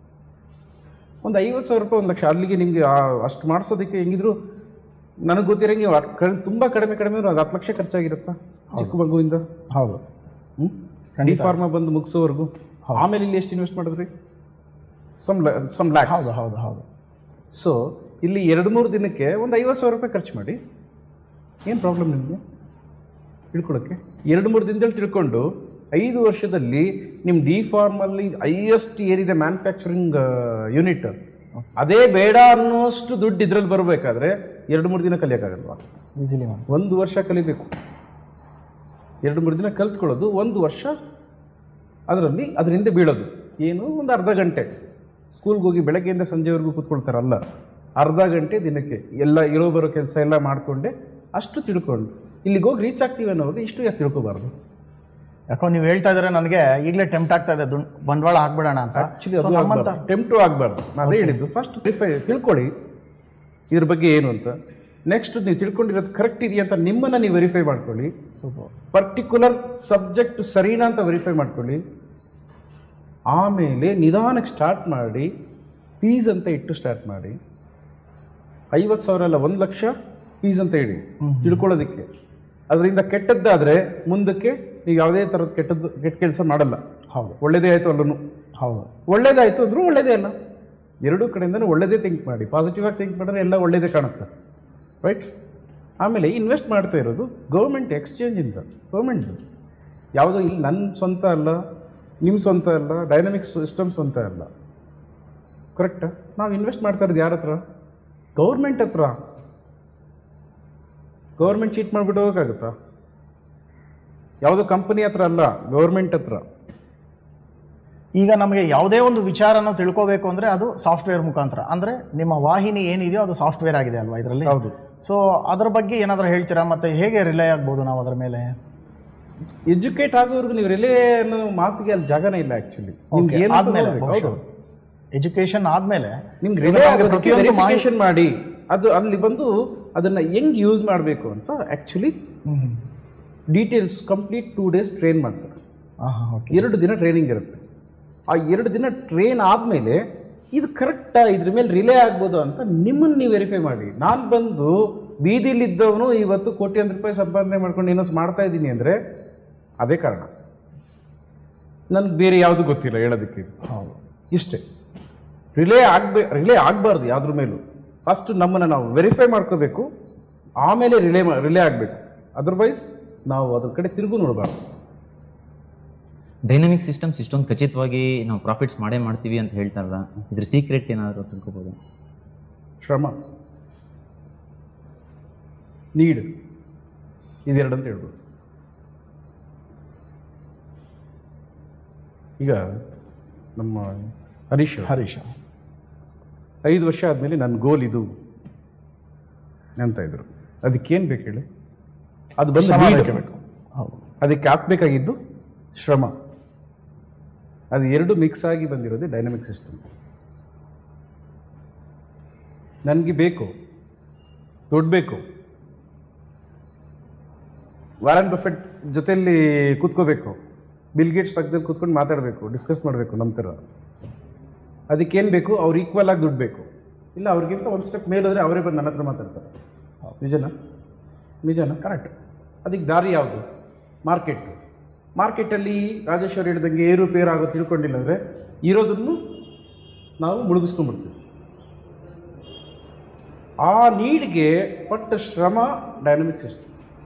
ಒಂದು ಐವತ್ತು ಸಾವಿರ ರೂಪಾಯಿ ಒಂದು ಲಕ್ಷ ಅಲ್ಲಿಗೆ ನಿಮಗೆ ಅಷ್ಟು ಮಾಡಿಸೋದಕ್ಕೆ ಹೆಂಗಿದ್ರು ನನಗೆ ಗೊತ್ತಿರಂಗೆ ತುಂಬ ಕಡಿಮೆ ಕಡಿಮೆ ಅಂದ್ರೆ ಅದು ಹತ್ತು ಲಕ್ಷ ಖರ್ಚಾಗಿರುತ್ತಾ ಚಿಕ್ಕ ಮಗುವಿಂದ ಹೌದು ಹ್ಞೂ ಡಿ ಫಾರ್ಮಾ ಬಂದು ಮುಗಿಸೋವರೆಗೂ ಆಮೇಲೆ ಇಲ್ಲಿ ಎಷ್ಟು ಇನ್ವೆಸ್ಟ್ ಮಾಡಿದ್ರಿ ಸಮ್ ಸಮ್ ಲ್ಯಾಕ್ ಹೌದು ಹೌದು ಹೌದು ಸೊ ಇಲ್ಲಿ ಎರಡು ಮೂರು ದಿನಕ್ಕೆ ಒಂದು ಐವತ್ತು ಸಾವಿರ ರೂಪಾಯಿ ಖರ್ಚು ಮಾಡಿ ಏನು ಪ್ರಾಬ್ಲಮ್ ನಿಮಗೆ ತಿಳ್ಕೊಳಕ್ಕೆ ಎರಡು ಮೂರು ದಿನದಲ್ಲಿ ತಿಳ್ಕೊಂಡು ಐದು ವರ್ಷದಲ್ಲಿ ನಿಮ್ಮ ಡಿ ಫಾರ್ಮಲ್ಲಿ ಹೈಯೆಸ್ಟ್ ಏರಿದೆ ಮ್ಯಾನುಫ್ಯಾಕ್ಚರಿಂಗ್ ಯೂನಿಟ್ ಅದೇ ಬೇಡ ಅನ್ನೋಷ್ಟು ದುಡ್ಡು ಇದ್ರಲ್ಲಿ ಬರಬೇಕಾದ್ರೆ ಎರಡು ಮೂರು ದಿನ ಕಲಿಯೋಕ್ಕಾಗಲ್ವಾ ಈಸಿಲಿ ಮಾಡಿ ಒಂದು ವರ್ಷ ಕಲಿಬೇಕು ಎರಡು ಮೂರು ದಿನ ಕಲ್ತ್ಕೊಳ್ಳೋದು ಒಂದು ವರ್ಷ ಅದರಲ್ಲಿ ಅದರಿಂದ ಬೀಳೋದು ಏನು ಒಂದು ಅರ್ಧ ಗಂಟೆ ಸ್ಕೂಲ್ಗೆ ಹೋಗಿ ಬೆಳಗ್ಗೆಯಿಂದ ಸಂಜೆವರೆಗೂ ಕೂತ್ಕೊಳ್ತಾರಲ್ಲ ಅರ್ಧ ಗಂಟೆ ದಿನಕ್ಕೆ ಎಲ್ಲ ಇರೋ ಬರೋ ಕೆಲಸ ಎಲ್ಲ ಮಾಡಿಕೊಂಡೆ ಅಷ್ಟು ತಿಳ್ಕೊಂಡು ಇಲ್ಲಿಗೆ ಹೋಗಿ ರೀಚ್ ಆಗ್ತೀವಿ ಅನ್ನೋದು ಇಷ್ಟು ಯಾಕೆ ತಿಳ್ಕೊಬಾರ್ದು ಯಾಕೋ ನೀವು ಹೇಳ್ತಾ ಇದ್ರೆ ನನಗೆ ಈಗಲೇ ಟೆಂಪ್ಟ್ ಆಗ್ತಾ ಇದೆ ದುಂಡ್ ಬಂಡವಾಳ ಹಾಕ್ಬಿಡೋಣ ಅಂತ ಆ್ಯಕ್ಚುಲಿ So ಅದು ನಮ್ಮಂತ ಟೆಂಪ್ಟು ಆಗಬಾರ್ದು ನಾನು ಅದೇ ಹೇಳಿದ್ದು ಫಸ್ಟ್ ವೆರಿಫೈ ತಿಳ್ಕೊಳ್ಳಿ ಇದ್ರ ಬಗ್ಗೆ ಏನು ಅಂತ ನೆಕ್ಸ್ಟ್ ನೀವು ತಿಳ್ಕೊಂಡಿರೋದು ಕರೆಕ್ಟ್ ಇದೆಯಾ ಅಂತ ನಿಮ್ಮನ್ನು ನೀವು ವೆರಿಫೈ ಮಾಡ್ಕೊಳ್ಳಿ ಸೂಪರ್ ಪರ್ಟಿಕ್ಯುಲರ್ ಸಬ್ಜೆಕ್ಟ್ ಸರಿನಾ ಅಂತ ವೆರಿಫೈ ಮಾಡ್ಕೊಳ್ಳಿ ಆಮೇಲೆ ನಿಧಾನಕ್ಕೆ ಸ್ಟಾರ್ಟ್ ಮಾಡಿ ಫೀಸ್ ಅಂತ ಇಟ್ಟು ಸ್ಟಾರ್ಟ್ ಮಾಡಿ ಐವತ್ತು ಸಾವಿರ ಅಲ್ಲ ಒಂದು ಲಕ್ಷ ಫೀಸ್ ಅಂತ ಹೇಳಿ ತಿಳ್ಕೊಳ್ಳೋದಕ್ಕೆ ಅದರಿಂದ ಕೆಟ್ಟದ್ದಾದರೆ ಮುಂದಕ್ಕೆ ನೀವು ಯಾವುದೇ ಥರದ ಕೆಟ್ಟದ್ದು ಕೆಟ್ಟ ಕೆಲಸ ಮಾಡಲ್ಲ ಹೌದು ಒಳ್ಳೇದೇ ಆಯಿತು ಅಲ್ಲೂ ಹೌದು ಒಳ್ಳೇದಾಯಿತು ಅಂದ್ರೂ ಒಳ್ಳೇದೇ ಅಲ್ಲ ಎರಡೂ ಕಡೆಯಿಂದನೂ ಒಳ್ಳೇದೇ ಥಿಂಕ್ ಮಾಡಿ ಪಾಸಿಟಿವ್ ಆಗಿ ಥಿಂಕ್ ಮಾಡಿದ್ರೆ ಎಲ್ಲ ಒಳ್ಳೇದೇ ಕಾಣುತ್ತೆ ರೈಟ್ ಆಮೇಲೆ ಇನ್ವೆಸ್ಟ್ ಮಾಡ್ತಾ ಇರೋದು ಗೌರ್ಮೆಂಟ್ ಎಕ್ಸ್ಚೇಂಜಿಂದ ಗೌರ್ಮೆಂಟ್ದು ಯಾವುದೋ ಇಲ್ಲಿ ನನ್ನ ಸ್ವಂತ ಅಲ್ಲ ನಿಮ್ಮ ಸ್ವಂತ ಅಲ್ಲ ಡೈನಮಿಕ್ ಸಿಸ್ಟಮ್ ಸ್ವಂತ ಅಲ್ಲ ಕರೆಕ್ಟಾ ನಾವು ಇನ್ವೆಸ್ಟ್ ಮಾಡ್ತಾ ಇರೋದು ಯಾರ ಹತ್ರ ಗೌರ್ಮೆಂಟ್ ಹತ್ರ ಗೌರ್ಮೆಂಟ್ ಚೀಟ್ ಮಾಡಿಬಿಟ್ಟು ಹೋಗೋಕ್ಕಾಗುತ್ತಾ ಯಾವುದೋ ಕಂಪನಿ ಹತ್ರ ಅಲ್ಲ ಗೌರ್ಮೆಂಟ್ ಹತ್ರ ಈಗ ನಮಗೆ ಯಾವುದೇ ಒಂದು ವಿಚಾರನ ತಿಳ್ಕೋಬೇಕು ಅಂದ್ರೆ ಅದು ಸಾಫ್ಟ್ವೇರ್ ಮುಖಾಂತರ ಅಂದ್ರೆ ನಿಮ್ಮ ವಾಹಿನಿ ಏನಿದೆಯೋ ಅದು ಸಾಫ್ಟ್ವೇರ್ ಆಗಿದೆ ಅಲ್ವಾ ಇದರಲ್ಲಿ ಹೌದು ಸೊ ಅದ್ರ ಬಗ್ಗೆ ಏನಾದರೂ ಹೇಳ್ತೀರಾ ಮತ್ತೆ ಹೇಗೆ ರಿಲೈ ಆಗ್ಬೋದು ನಾವು ಅದರ ಮೇಲೆ ಎಜುಕೇಟ್ ಆಗೋವರೆಗೂ ನೀವು ರಿಲೇ ಅನ್ನೋ ಮಾತಿಗೆ ಅಲ್ಲಿ ಜಾಗನೇ ಇಲ್ಲ ಆಕ್ಚುಲಿ Okay, ಆದ್ಮೇಲೆ ಬಹುಶಃ. ಎಜುಕೇಶನ್ ಆದ್ಮೇಲೆ ನಿಮ್ಗೆ ಈಗ ರಿಲೇ ನಮ್ಗೆ ಪ್ರತಿಯೊಂದು ಮಾಹಿತಿ ವೆರಿಫಿಕೇಶನ್ ಮಾಡಿ ಅದು ಅಲ್ಲಿ ಬಂದು ಅದನ್ನ ಹೆಂಗ್ ಯೂಸ್ ಮಾಡಬೇಕು ಅಂತ actually hmm details complete two days train ಮಾಡ್ತಾರೆ ಹಾಂ ಹಾಂ ಓಕೆ ಎರಡು ದಿನ ಟ್ರೈನಿಂಗ್ ಇರುತ್ತೆ ಆ ಎರಡು ದಿನ ಟ್ರೈನ್ ಆದಮೇಲೆ ಇದು ಕರೆಕ್ಟಾ ಇದ್ರ ಮೇಲೆ ರಿಲೇ ಆಗ್ಬೋದು ಅಂತ ನಿಮ್ಮನ್ನು ನೀವು ವೆರಿಫೈ ಮಾಡಿ ನಾನು ಬಂದು ಬೀದಿಲಿದ್ದವನು ಇವತ್ತು ಕೋಟ್ಯಾಂತರ ರೂಪಾಯಿ ಸಂಪಾದನೆ ಮಾಡ್ಕೊಂಡು ಏನೋ ಮಾಡ್ತಾ ಇದ್ದೀನಿ ಅಂದರೆ ಅದೇ ಕಾರಣ ನನಗೆ ಬೇರೆ ಯಾವುದು ಗೊತ್ತಿಲ್ಲ ಹೇಳೋದಕ್ಕೆ ಹೌದು ಇಷ್ಟೇ ರಿಲೇ ಆಗ್ಬೇ ರಿಲೇ ಆಗಬಾರ್ದು ಯಾವ್ದ್ರ ಮೇಲೂ ಫಸ್ಟ್ ನಮ್ಮನ್ನು ನಾವು ವೆರಿಫೈ ಮಾಡ್ಕೋಬೇಕು ಆಮೇಲೆ ರಿಲೇ ರಿಲೇ ಆಗಬೇಕು ಅದರ್ವೈಸ್ ನಾವು ಅದ್ರ ಕಡೆ ತಿರುಗು ನೋಡಬಾರ್ದು ಡೈನಮಿಕ್ ಸಿಸ್ಟಮ್ಸ್ ಇಷ್ಟೊಂದು ಖಚಿತವಾಗಿ ನಾವು ಪ್ರಾಫಿಟ್ಸ್ ಮಾಡೇ ಮಾಡ್ತೀವಿ ಅಂತ ಹೇಳ್ತಾರಲ್ಲ ಇದ್ರ ಸೀಕ್ರೆಟ್ ಏನಾದರೂ ತಿಳ್ಕೊಬೋದು ಶ್ರಮ ನೀಡ್ ಇದೆರಡು ಅಂತ ಹೇಳ್ಬೋದು ಈಗ ನಮ್ಮ ಹರೀಶ್ ಅವ್ರು ಹರೀಶ್ ಐದು ವರ್ಷ ಆದಮೇಲೆ ನನ್ನ ಗೋಲ್ ಇದು ಅಂತ ಇದ್ರು ಅದಕ್ಕೇನು ಬೇಕು ಹೇಳಿ ಅದು ಬಂದು ಶ್ರಮ need. ಬೇಕೇ ಬೇಕು ಹೌದು ಅದಕ್ಕೆ ಹಾಕ್ಬೇಕಾಗಿದ್ದು ಶ್ರಮ ಅದು ಎರಡು ಮಿಕ್ಸ್ ಆಗಿ ಬಂದಿರೋದೇ ಡೈನಮಿಕ್ ಸಿಸ್ಟಮ್ ನನಗೆ ಬೇಕು ದುಡ್ಡು ಬೇಕು ವಾರನ್ ಬಫೆಟ್ ಜೊತೆಯಲ್ಲಿ ಕೂತ್ಕೋಬೇಕು ಬಿಲ್ ಗೇಟ್ಸ್ ಪಕ್ಕದಲ್ಲಿ ಕೂತ್ಕೊಂಡು ಮಾತಾಡಬೇಕು ಡಿಸ್ಕಸ್ ಮಾಡಬೇಕು ನಮ್ಮ ಥರ ಅದಕ್ಕೇನು ಬೇಕು ಅವ್ರು ಈಕ್ವಲ್ ಆಗಿ ದುಡ್ಡು ಬೇಕು ಇಲ್ಲ ಅವ್ರಿಗಿಂತ ಒಂದು ಸ್ಟೆಪ್ ಮೇಲೋದ್ರೆ ಅವರೇ ಬಂದು ನನ್ನ ಹತ್ರ ಮಾತಾಡ್ತಾರೆ ನಿಜನಾ ನಿಜನಾ ಕರೆಕ್ಟ್ ಅದಕ್ಕೆ ದಾರಿ ಯಾವುದು ಮಾರ್ಕೆಟ್ ಮಾರ್ಕೆಟಲ್ಲಿ ರಾಜೇಶ್ವರಿ ಹೇಳಿದಂಗೆ ಏರುಪೇರು ಆಗೋ ತಿಳ್ಕೊಂಡಿಲ್ಲ ಅಂದರೆ ಇರೋದನ್ನು ನಾವು ಮುಳುಗಿಸ್ಕೊಂಡ್ಬಿಡ್ತೀವಿ ಆ ನೀಡ್ಗೆ ಪಟ್ಟ ಶ್ರಮ ಡೈನಮಿಕ್ ಸಿಸ್ಟಮ್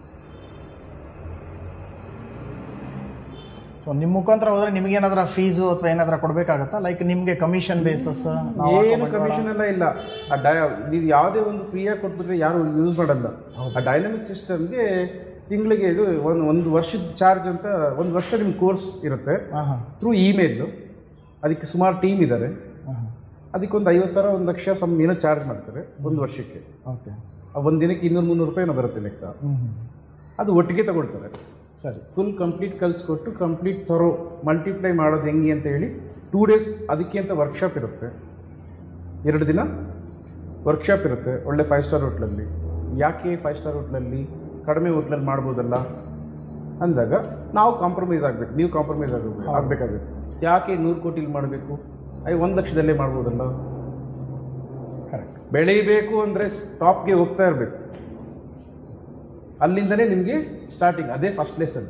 ಸೊ ನಿಮ್ಮ ಮುಖಾಂತರ ಹೋದ್ರೆ ನಿಮ್ಗೆ ಏನಾದ್ರ ಫೀಸು ಅಥವಾ ಏನಾದ್ರ ಕೊಡ್ಬೇಕಾಗತ್ತಾ ಲೈಕ್ ನಿಮ್ಗೆ ಕಮಿಷನ್ ಬೇಸಸ್ ಏನು ಕಮಿಷನ್ ಎಲ್ಲ ಇಲ್ಲ ಆ ಡೈ ನೀವು ಯಾವುದೇ ಒಂದು ಫ್ರೀಯಾಗಿ ಕೊಟ್ಬಿಟ್ರೆ ಯಾರು ಯೂಸ್ ಮಾಡಲ್ಲ ಆ ಡೈನಮಿಕ್ ಸಿಸ್ಟಮ್ಗೆ ತಿಂಗಳಿಗೆ ಇದು ಒಂದು ಒಂದು ವರ್ಷದ ಚಾರ್ಜ್ ಅಂತ ಒಂದು ವರ್ಷ ನಿಮ್ಮ ಕೋರ್ಸ್ ಇರುತ್ತೆ ಹಾಂ ಹಾಂ ಥ್ರೂ ಇಮೇಲ್ ಅದಕ್ಕೆ ಸುಮಾರು ಟೀಮ್ ಇದ್ದಾರೆ ಹಾಂ ಅದಕ್ಕೊಂದು ಐವತ್ತು ಸಾವಿರ ಒಂದು ಲಕ್ಷ ಸಮ್ ಏನೋ ಚಾರ್ಜ್ ಮಾಡ್ತಾರೆ ಒಂದು ವರ್ಷಕ್ಕೆ ಓಕೆ ಆ ಒಂದು ದಿನಕ್ಕೆ ಇನ್ನೂರು ಮುನ್ನೂರು ರೂಪಾಯಿ ಏನೋ ಬರುತ್ತೆ ಲೆಕ್ಕ ಹ್ಞೂ ಅದು ಒಟ್ಟಿಗೆ ತಗೊಳ್ತಾರೆ ಸರಿ ಫುಲ್ ಕಂಪ್ಲೀಟ್ ಕಲಿಸ್ಕೊಟ್ಟು ಕಂಪ್ಲೀಟ್ ಥರೋ ಮಲ್ಟಿಪ್ಲೈ ಮಾಡೋದು ಹೆಂಗೆ ಅಂತ ಹೇಳಿ ಟೂ ಡೇಸ್ ಅದಕ್ಕೆ ಅಂತ ವರ್ಕ್ಶಾಪ್ ಇರುತ್ತೆ ಎರಡು ದಿನ ವರ್ಕ್ಶಾಪ್ ಇರುತ್ತೆ ಒಳ್ಳೆ ಫೈವ್ ಸ್ಟಾರ್ ಹೋಟ್ಲಲ್ಲಿ ಯಾಕೆ ಫೈವ್ ಸ್ಟಾರ್ ಹೋಟ್ಲಲ್ಲಿ ಕಡಿಮೆ ಹೋಟ್ಲಲ್ಲಿ ಮಾಡ್ಬೋದಲ್ಲ ಅಂದಾಗ ನಾವು ಕಾಂಪ್ರಮೈಸ್ ಆಗಬೇಕು ನೀವು ಕಾಂಪ್ರಮೈಸ್ ಆಗಬೇಕು ಆಗಬೇಕಾಗುತ್ತೆ ಯಾಕೆ ನೂರು ಕೋಟಿಲಿ ಮಾಡಬೇಕು ಐ ಒಂದು ಲಕ್ಷದಲ್ಲೇ ಮಾಡ್ಬೋದಲ್ಲ ಕರೆಕ್ಟ್ ಬೆಳೀಬೇಕು ಅಂದರೆ ಟಾಪ್ಗೆ ಹೋಗ್ತಾ ಇರಬೇಕು ಅಲ್ಲಿಂದನೇ ನಿಮಗೆ ಸ್ಟಾರ್ಟಿಂಗ್ ಅದೇ ಫಸ್ಟ್ ಲೆಸನ್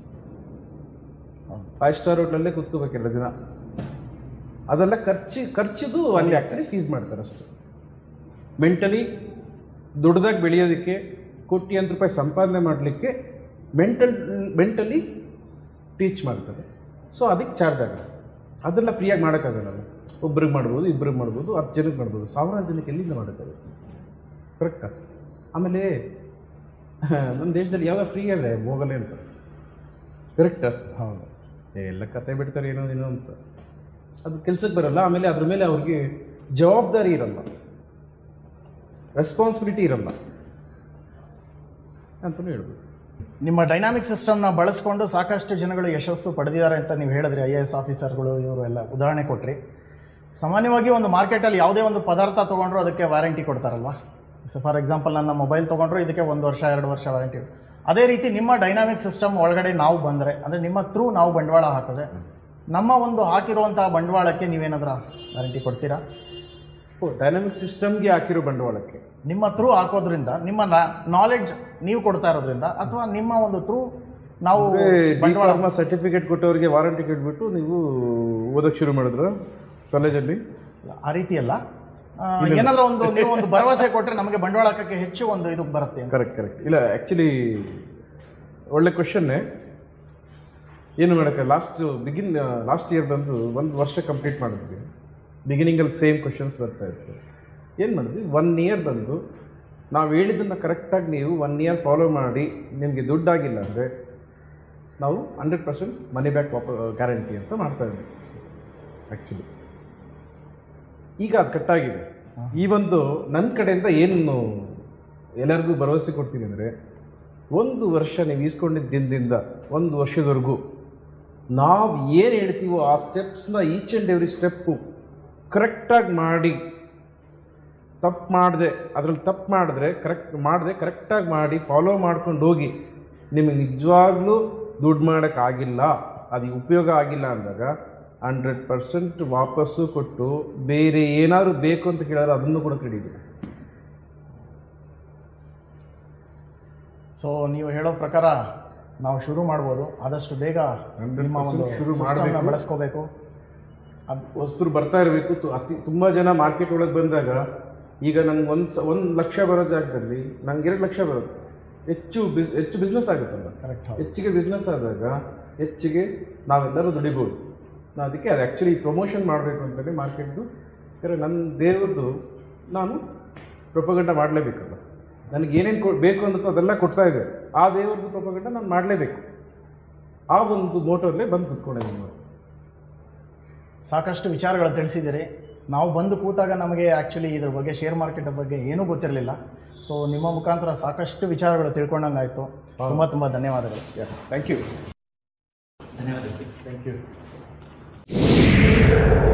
ಫೈವ್ ಸ್ಟಾರ್ ಹೋಟ್ಲಲ್ಲೇ ಕೂತ್ಕೋಬೇಕೆಲ್ಲ ದಿನ ಅದೆಲ್ಲ ಖರ್ಚು ಖರ್ಚಿದು ಅಲ್ಲಿ ಆ್ಯಕ್ಚುಲಿ ಫೀಸ್ ಮಾಡ್ತಾರೆ ಅಷ್ಟೇ ಮೆಂಟಲಿ ದೊಡ್ಡದಾಗಿ ಬೆಳೆಯೋದಕ್ಕೆ ಕೋಟ್ಯಾಂತರ ರೂಪಾಯಿ ಸಂಪಾದನೆ ಮಾಡಲಿಕ್ಕೆ ಮೆಂಟಲ್ ಮೆಂಟಲಿ ಟೀಚ್ ಮಾಡ್ತಾರೆ ಸೊ ಅದಕ್ಕೆ ಚಾರ್ಜ್ ಆಗುತ್ತೆ ಅದೆಲ್ಲ ಫ್ರೀಯಾಗಿ ಮಾಡೋಕ್ಕಾಗಲ್ಲ ಒಬ್ರಿಗೆ ಮಾಡ್ಬೋದು ಇಬ್ಬರಿಗೆ ಮಾಡ್ಬೋದು ಹತ್ತು ಜನಕ್ಕೆ ಮಾಡ್ಬೋದು ಸಾವಿರಾರು ಜನಕ್ಕೆ ಎಲ್ಲಿಂದ ಮಾಡೋಕ್ಕಾಗುತ್ತೆ ಕರೆಕ್ಟಾ ಆಮೇಲೆ ನಮ್ಮ ದೇಶದಲ್ಲಿ ಯಾವಾಗ ಫ್ರೀ ಆದರೆ ಹೋಗಲ್ಲ ಅಂತ ಕರೆಕ್ಟಾ ಹೌದು ಎಲ್ಲ ಕತೆ ಬಿಡ್ತಾರೆ ಏನೋ ಏನೋ ಅಂತ ಅದು ಕೆಲ್ಸಕ್ಕೆ ಬರಲ್ಲ ಆಮೇಲೆ ಅದ್ರ ಮೇಲೆ ಅವ್ರಿಗೆ ಜವಾಬ್ದಾರಿ ಇರಲ್ಲ ರೆಸ್ಪಾನ್ಸಿಬಿಲಿಟಿ ಇರಲ್ಲ ಅಂತಲೂ ಹೇಳ್ಬೋದು ನಿಮ್ಮ ಡೈನಾಮಿಕ್ ಸಿಸ್ಟಮ್ನ ಬಳಸ್ಕೊಂಡು ಸಾಕಷ್ಟು ಜನಗಳು ಯಶಸ್ಸು ಪಡೆದಿದ್ದಾರೆ ಅಂತ ನೀವು ಹೇಳಿದ್ರಿ ಐ ಎ ಎಸ್ ಆಫೀಸರ್ಗಳು ಇವರು ಎಲ್ಲ ಉದಾಹರಣೆ ಕೊಟ್ರಿ ಸಾಮಾನ್ಯವಾಗಿ ಒಂದು ಮಾರ್ಕೆಟಲ್ಲಿ ಯಾವುದೇ ಒಂದು ಪದಾರ್ಥ ತೊಗೊಂಡ್ರು ಅದಕ್ಕೆ ವಾರಂಟಿ ಕೊಡ್ತಾರಲ್ವಾ ಸೊ ಫಾರ್ ಎಕ್ಸಾಂಪಲ್ ನನ್ನ ಮೊಬೈಲ್ ತೊಗೊಂಡ್ರು ಇದಕ್ಕೆ ಒಂದು ವರ್ಷ ಎರಡು ವರ್ಷ ವಾರಂಟಿ ಅದೇ ರೀತಿ ನಿಮ್ಮ ಡೈನಾಮಿಕ್ ಸಿಸ್ಟಮ್ ಒಳಗಡೆ ನಾವು ಬಂದರೆ ಅಂದರೆ ನಿಮ್ಮ ಥ್ರೂ ನಾವು ಬಂಡವಾಳ ಹಾಕಿದ್ರೆ ನಮ್ಮ ಒಂದು ಹಾಕಿರುವಂಥ ಬಂಡವಾಳಕ್ಕೆ ನೀವೇನಾದ್ರೂ ವಾರಂಟಿ ಕೊಡ್ತೀರಾ ಡೈನಾಮಿಕ್ ಸಿಸ್ಟಮ್ಗೆ ಹಾಕಿರೋ ಬಂಡವಾಳಕ್ಕೆ ನಿಮ್ಮ ಥ್ರೂ ಹಾಕೋದ್ರಿಂದ ನಿಮ್ಮ ನಾಲೆಡ್ಜ್ ನೀವು ಕೊಡ್ತಾ ಇರೋದ್ರಿಂದ ಅಥವಾ ನಿಮ್ಮ ಒಂದು ಥ್ರೂ ನಾವು ಬಂಡವಾಳ ಬಂಡವಾಳ ಸರ್ಟಿಫಿಕೇಟ್ ಕೊಟ್ಟವರಿಗೆ ವಾರಂಟಿ ಕೊಟ್ಬಿಟ್ಟು ನೀವು ಓದೋಕ್ಕೆ ಶುರು ಮಾಡಿದ್ರ ಕಾಲೇಜಲ್ಲಿ ಆ ರೀತಿ ಅಲ್ಲ ಆ, ಏನಾದ್ರೂ ಒಂದು ನೀವು ಒಂದು ಭರವಸೆ ಕೊಟ್ಟರೆ ನಮಗೆ ಬಂಡವಾಳ ಹಾಕಕ್ಕೆ ಹೆಚ್ಚು ಒಂದು ಇದು ಬರುತ್ತೆ ಅಂತ. ಕರೆಕ್ಟ್ ಕರೆಕ್ಟ್ ಇಲ್ಲ ಆ್ಯಕ್ಚುಲಿ ಒಳ್ಳೆ ಕ್ವಶನ್ನೇ ಏನು ಮಾಡೋಕ್ಕೆ ಲಾಸ್ಟ್ ಬಿಗಿನ್ ಲಾಸ್ಟ್ ಇಯರ್ ಬಂದು ಒಂದು ವರ್ಷ ಕಂಪ್ಲೀಟ್ ಮಾಡಿದ್ವಿ ಬಿಗಿನಿಂಗಲ್ಲಿ ಸೇಮ್ ಕ್ವಶನ್ಸ್ ಬರ್ತಾ ಇತ್ತು ಏನು ಮಾಡಿದ್ವಿ ಒನ್ ಇಯರ್ ಬಂದು ನಾವು ಹೇಳಿದ್ದನ್ನು ಕರೆಕ್ಟಾಗಿ ನೀವು ಒನ್ ಇಯರ್ ಫಾಲೋ ಮಾಡಿ ನಿಮಗೆ ದುಡ್ಡಾಗಿಲ್ಲ ಅಂದರೆ ನಾವು ಹಂಡ್ರೆಡ್ ಪರ್ಸೆಂಟ್ ಮನಿ ಬ್ಯಾಕ್ ವಾಪ ಗ್ಯಾರಂಟಿ ಅಂತ ಮಾಡ್ತಾ ಇದ್ವಿ ಆ್ಯಕ್ಚುಲಿ ಈಗ ಅದು ಕಟ್ಟಾಗಿದೆ ಈ ಒಂದು ನನ್ನ ಕಡೆಯಿಂದ ಏನು ಎಲ್ಲರಿಗೂ ಭರವಸೆ ಕೊಡ್ತೀನಿ ಅಂದರೆ ಒಂದು ವರ್ಷ ನೀವು ಈಸ್ಕೊಂಡಿದ್ದ ದಿನದಿಂದ ಒಂದು ವರ್ಷದವರೆಗೂ ನಾವು ಏನು ಹೇಳ್ತೀವೋ ಆ ಸ್ಟೆಪ್ಸ್ನ ಈಚ್ ಆ್ಯಂಡ್ ಎವ್ರಿ ಸ್ಟೆಪ್ಪು ಕರೆಕ್ಟಾಗಿ ಮಾಡಿ ತಪ್ಪು ಮಾಡಿದೆ ಅದರಲ್ಲಿ ತಪ್ಪು ಮಾಡಿದ್ರೆ ಕರೆಕ್ಟ್ ಮಾಡಿದೆ ಕರೆಕ್ಟಾಗಿ ಮಾಡಿ ಫಾಲೋ ಮಾಡ್ಕೊಂಡು ಹೋಗಿ ನಿಮಗೆ ನಿಜವಾಗ್ಲೂ ದುಡ್ಡು ಮಾಡೋಕ್ಕಾಗಿಲ್ಲ ಅದು ಉಪಯೋಗ ಆಗಿಲ್ಲ ಅಂದಾಗ ಹಂಡ್ರೆಡ್ ಪರ್ಸೆಂಟ್ ವಾಪಸ್ಸು ಕೊಟ್ಟು ಬೇರೆ ಏನಾದ್ರು ಬೇಕು ಅಂತ ಕೇಳಿದ್ರೆ ಅದನ್ನು ಕೂಡ ಕಡಿಬೇಕು ಸೊ ನೀವು ಹೇಳೋ ಪ್ರಕಾರ ನಾವು ಶುರು ಮಾಡ್ಬೋದು ಆದಷ್ಟು ಬೇಗ ನಿಮ್ಮ ಒಂದು 100% ಶುರು system ನ ಮಾಡ್ಬೇಕು. ಬೆಳೆಸ್ಕೋಬೇಕು ಅದು ವಸ್ತುರು ಬರ್ತಾ ಇರಬೇಕು ಅತಿ ತುಂಬ ಜನ ಮಾರ್ಕೆಟ್ ಒಳಗೆ ಬಂದಾಗ ಈಗ ನಂಗೆ ಒಂದು ಒಂದು ಲಕ್ಷ ಬರೋ ಜಾಗದಲ್ಲಿ ನಂಗೆ ಎರಡು ಲಕ್ಷ ಬರುತ್ತೆ ಹೆಚ್ಚು ಬಿಸ್ ಹೆಚ್ಚು ಬಿಸ್ನೆಸ್ ಆಗುತ್ತಲ್ಲ ಕರೆಕ್ಟ್ ಹೆಚ್ಚಿಗೆ ಬಿಸ್ನೆಸ್ ಆದಾಗ ಹೆಚ್ಚಿಗೆ ನಾವೆಲ್ಲರೂ ದುಡಿಬೋದು ನಾನು ಅದಕ್ಕೆ ಅದು ಆ್ಯಕ್ಚುಲಿ ಪ್ರಮೋಷನ್ ಮಾಡಬೇಕು ಅಂತಲೇ ಮಾರ್ಕೆಟ್ದು ಯಾಕಂದರೆ ನನ್ನ ದೇವ್ರದ್ದು ನಾನು ಪ್ರೊಪಗಂಡ ಮಾಡಲೇಬೇಕಲ್ಲ ನನಗೆ ಏನೇನು ಕೊ ಬೇಕು ಅನ್ನೋದು ಅದೆಲ್ಲ ಕೊಡ್ತಾ ಇದೆ ಆ ದೇವ್ರದ್ದು ಪ್ರೊಪಗಂಡ ನಾನು ಮಾಡಲೇಬೇಕು ಆ ಒಂದು ಮೋಟೋಲ್ಲೇ ಬಂದು ಕುತ್ಕೊಂಡಿದ್ದೀನಿ ನಾನು. ಸಾಕಷ್ಟು ವಿಚಾರಗಳು ತಿಳಿಸಿದ್ದೀರಿ ನಾವು ಬಂದು ಕೂತಾಗ ನಮಗೆ ಆ್ಯಕ್ಚುಲಿ ಇದ್ರ ಬಗ್ಗೆ ಶೇರ್ ಮಾರ್ಕೆಟ್ ಬಗ್ಗೆ ಏನೂ ಗೊತ್ತಿರಲಿಲ್ಲ ಸೊ ನಿಮ್ಮ ಮುಖಾಂತರ ಸಾಕಷ್ಟು ವಿಚಾರಗಳು ತಿಳ್ಕೊಂಡಂಗಾಯಿತು ತುಂಬ ತುಂಬ ಧನ್ಯವಾದಗಳು ಥ್ಯಾಂಕ್ ಯು ಧನ್ಯವಾದಗಳು ಥ್ಯಾಂಕ್ ಯು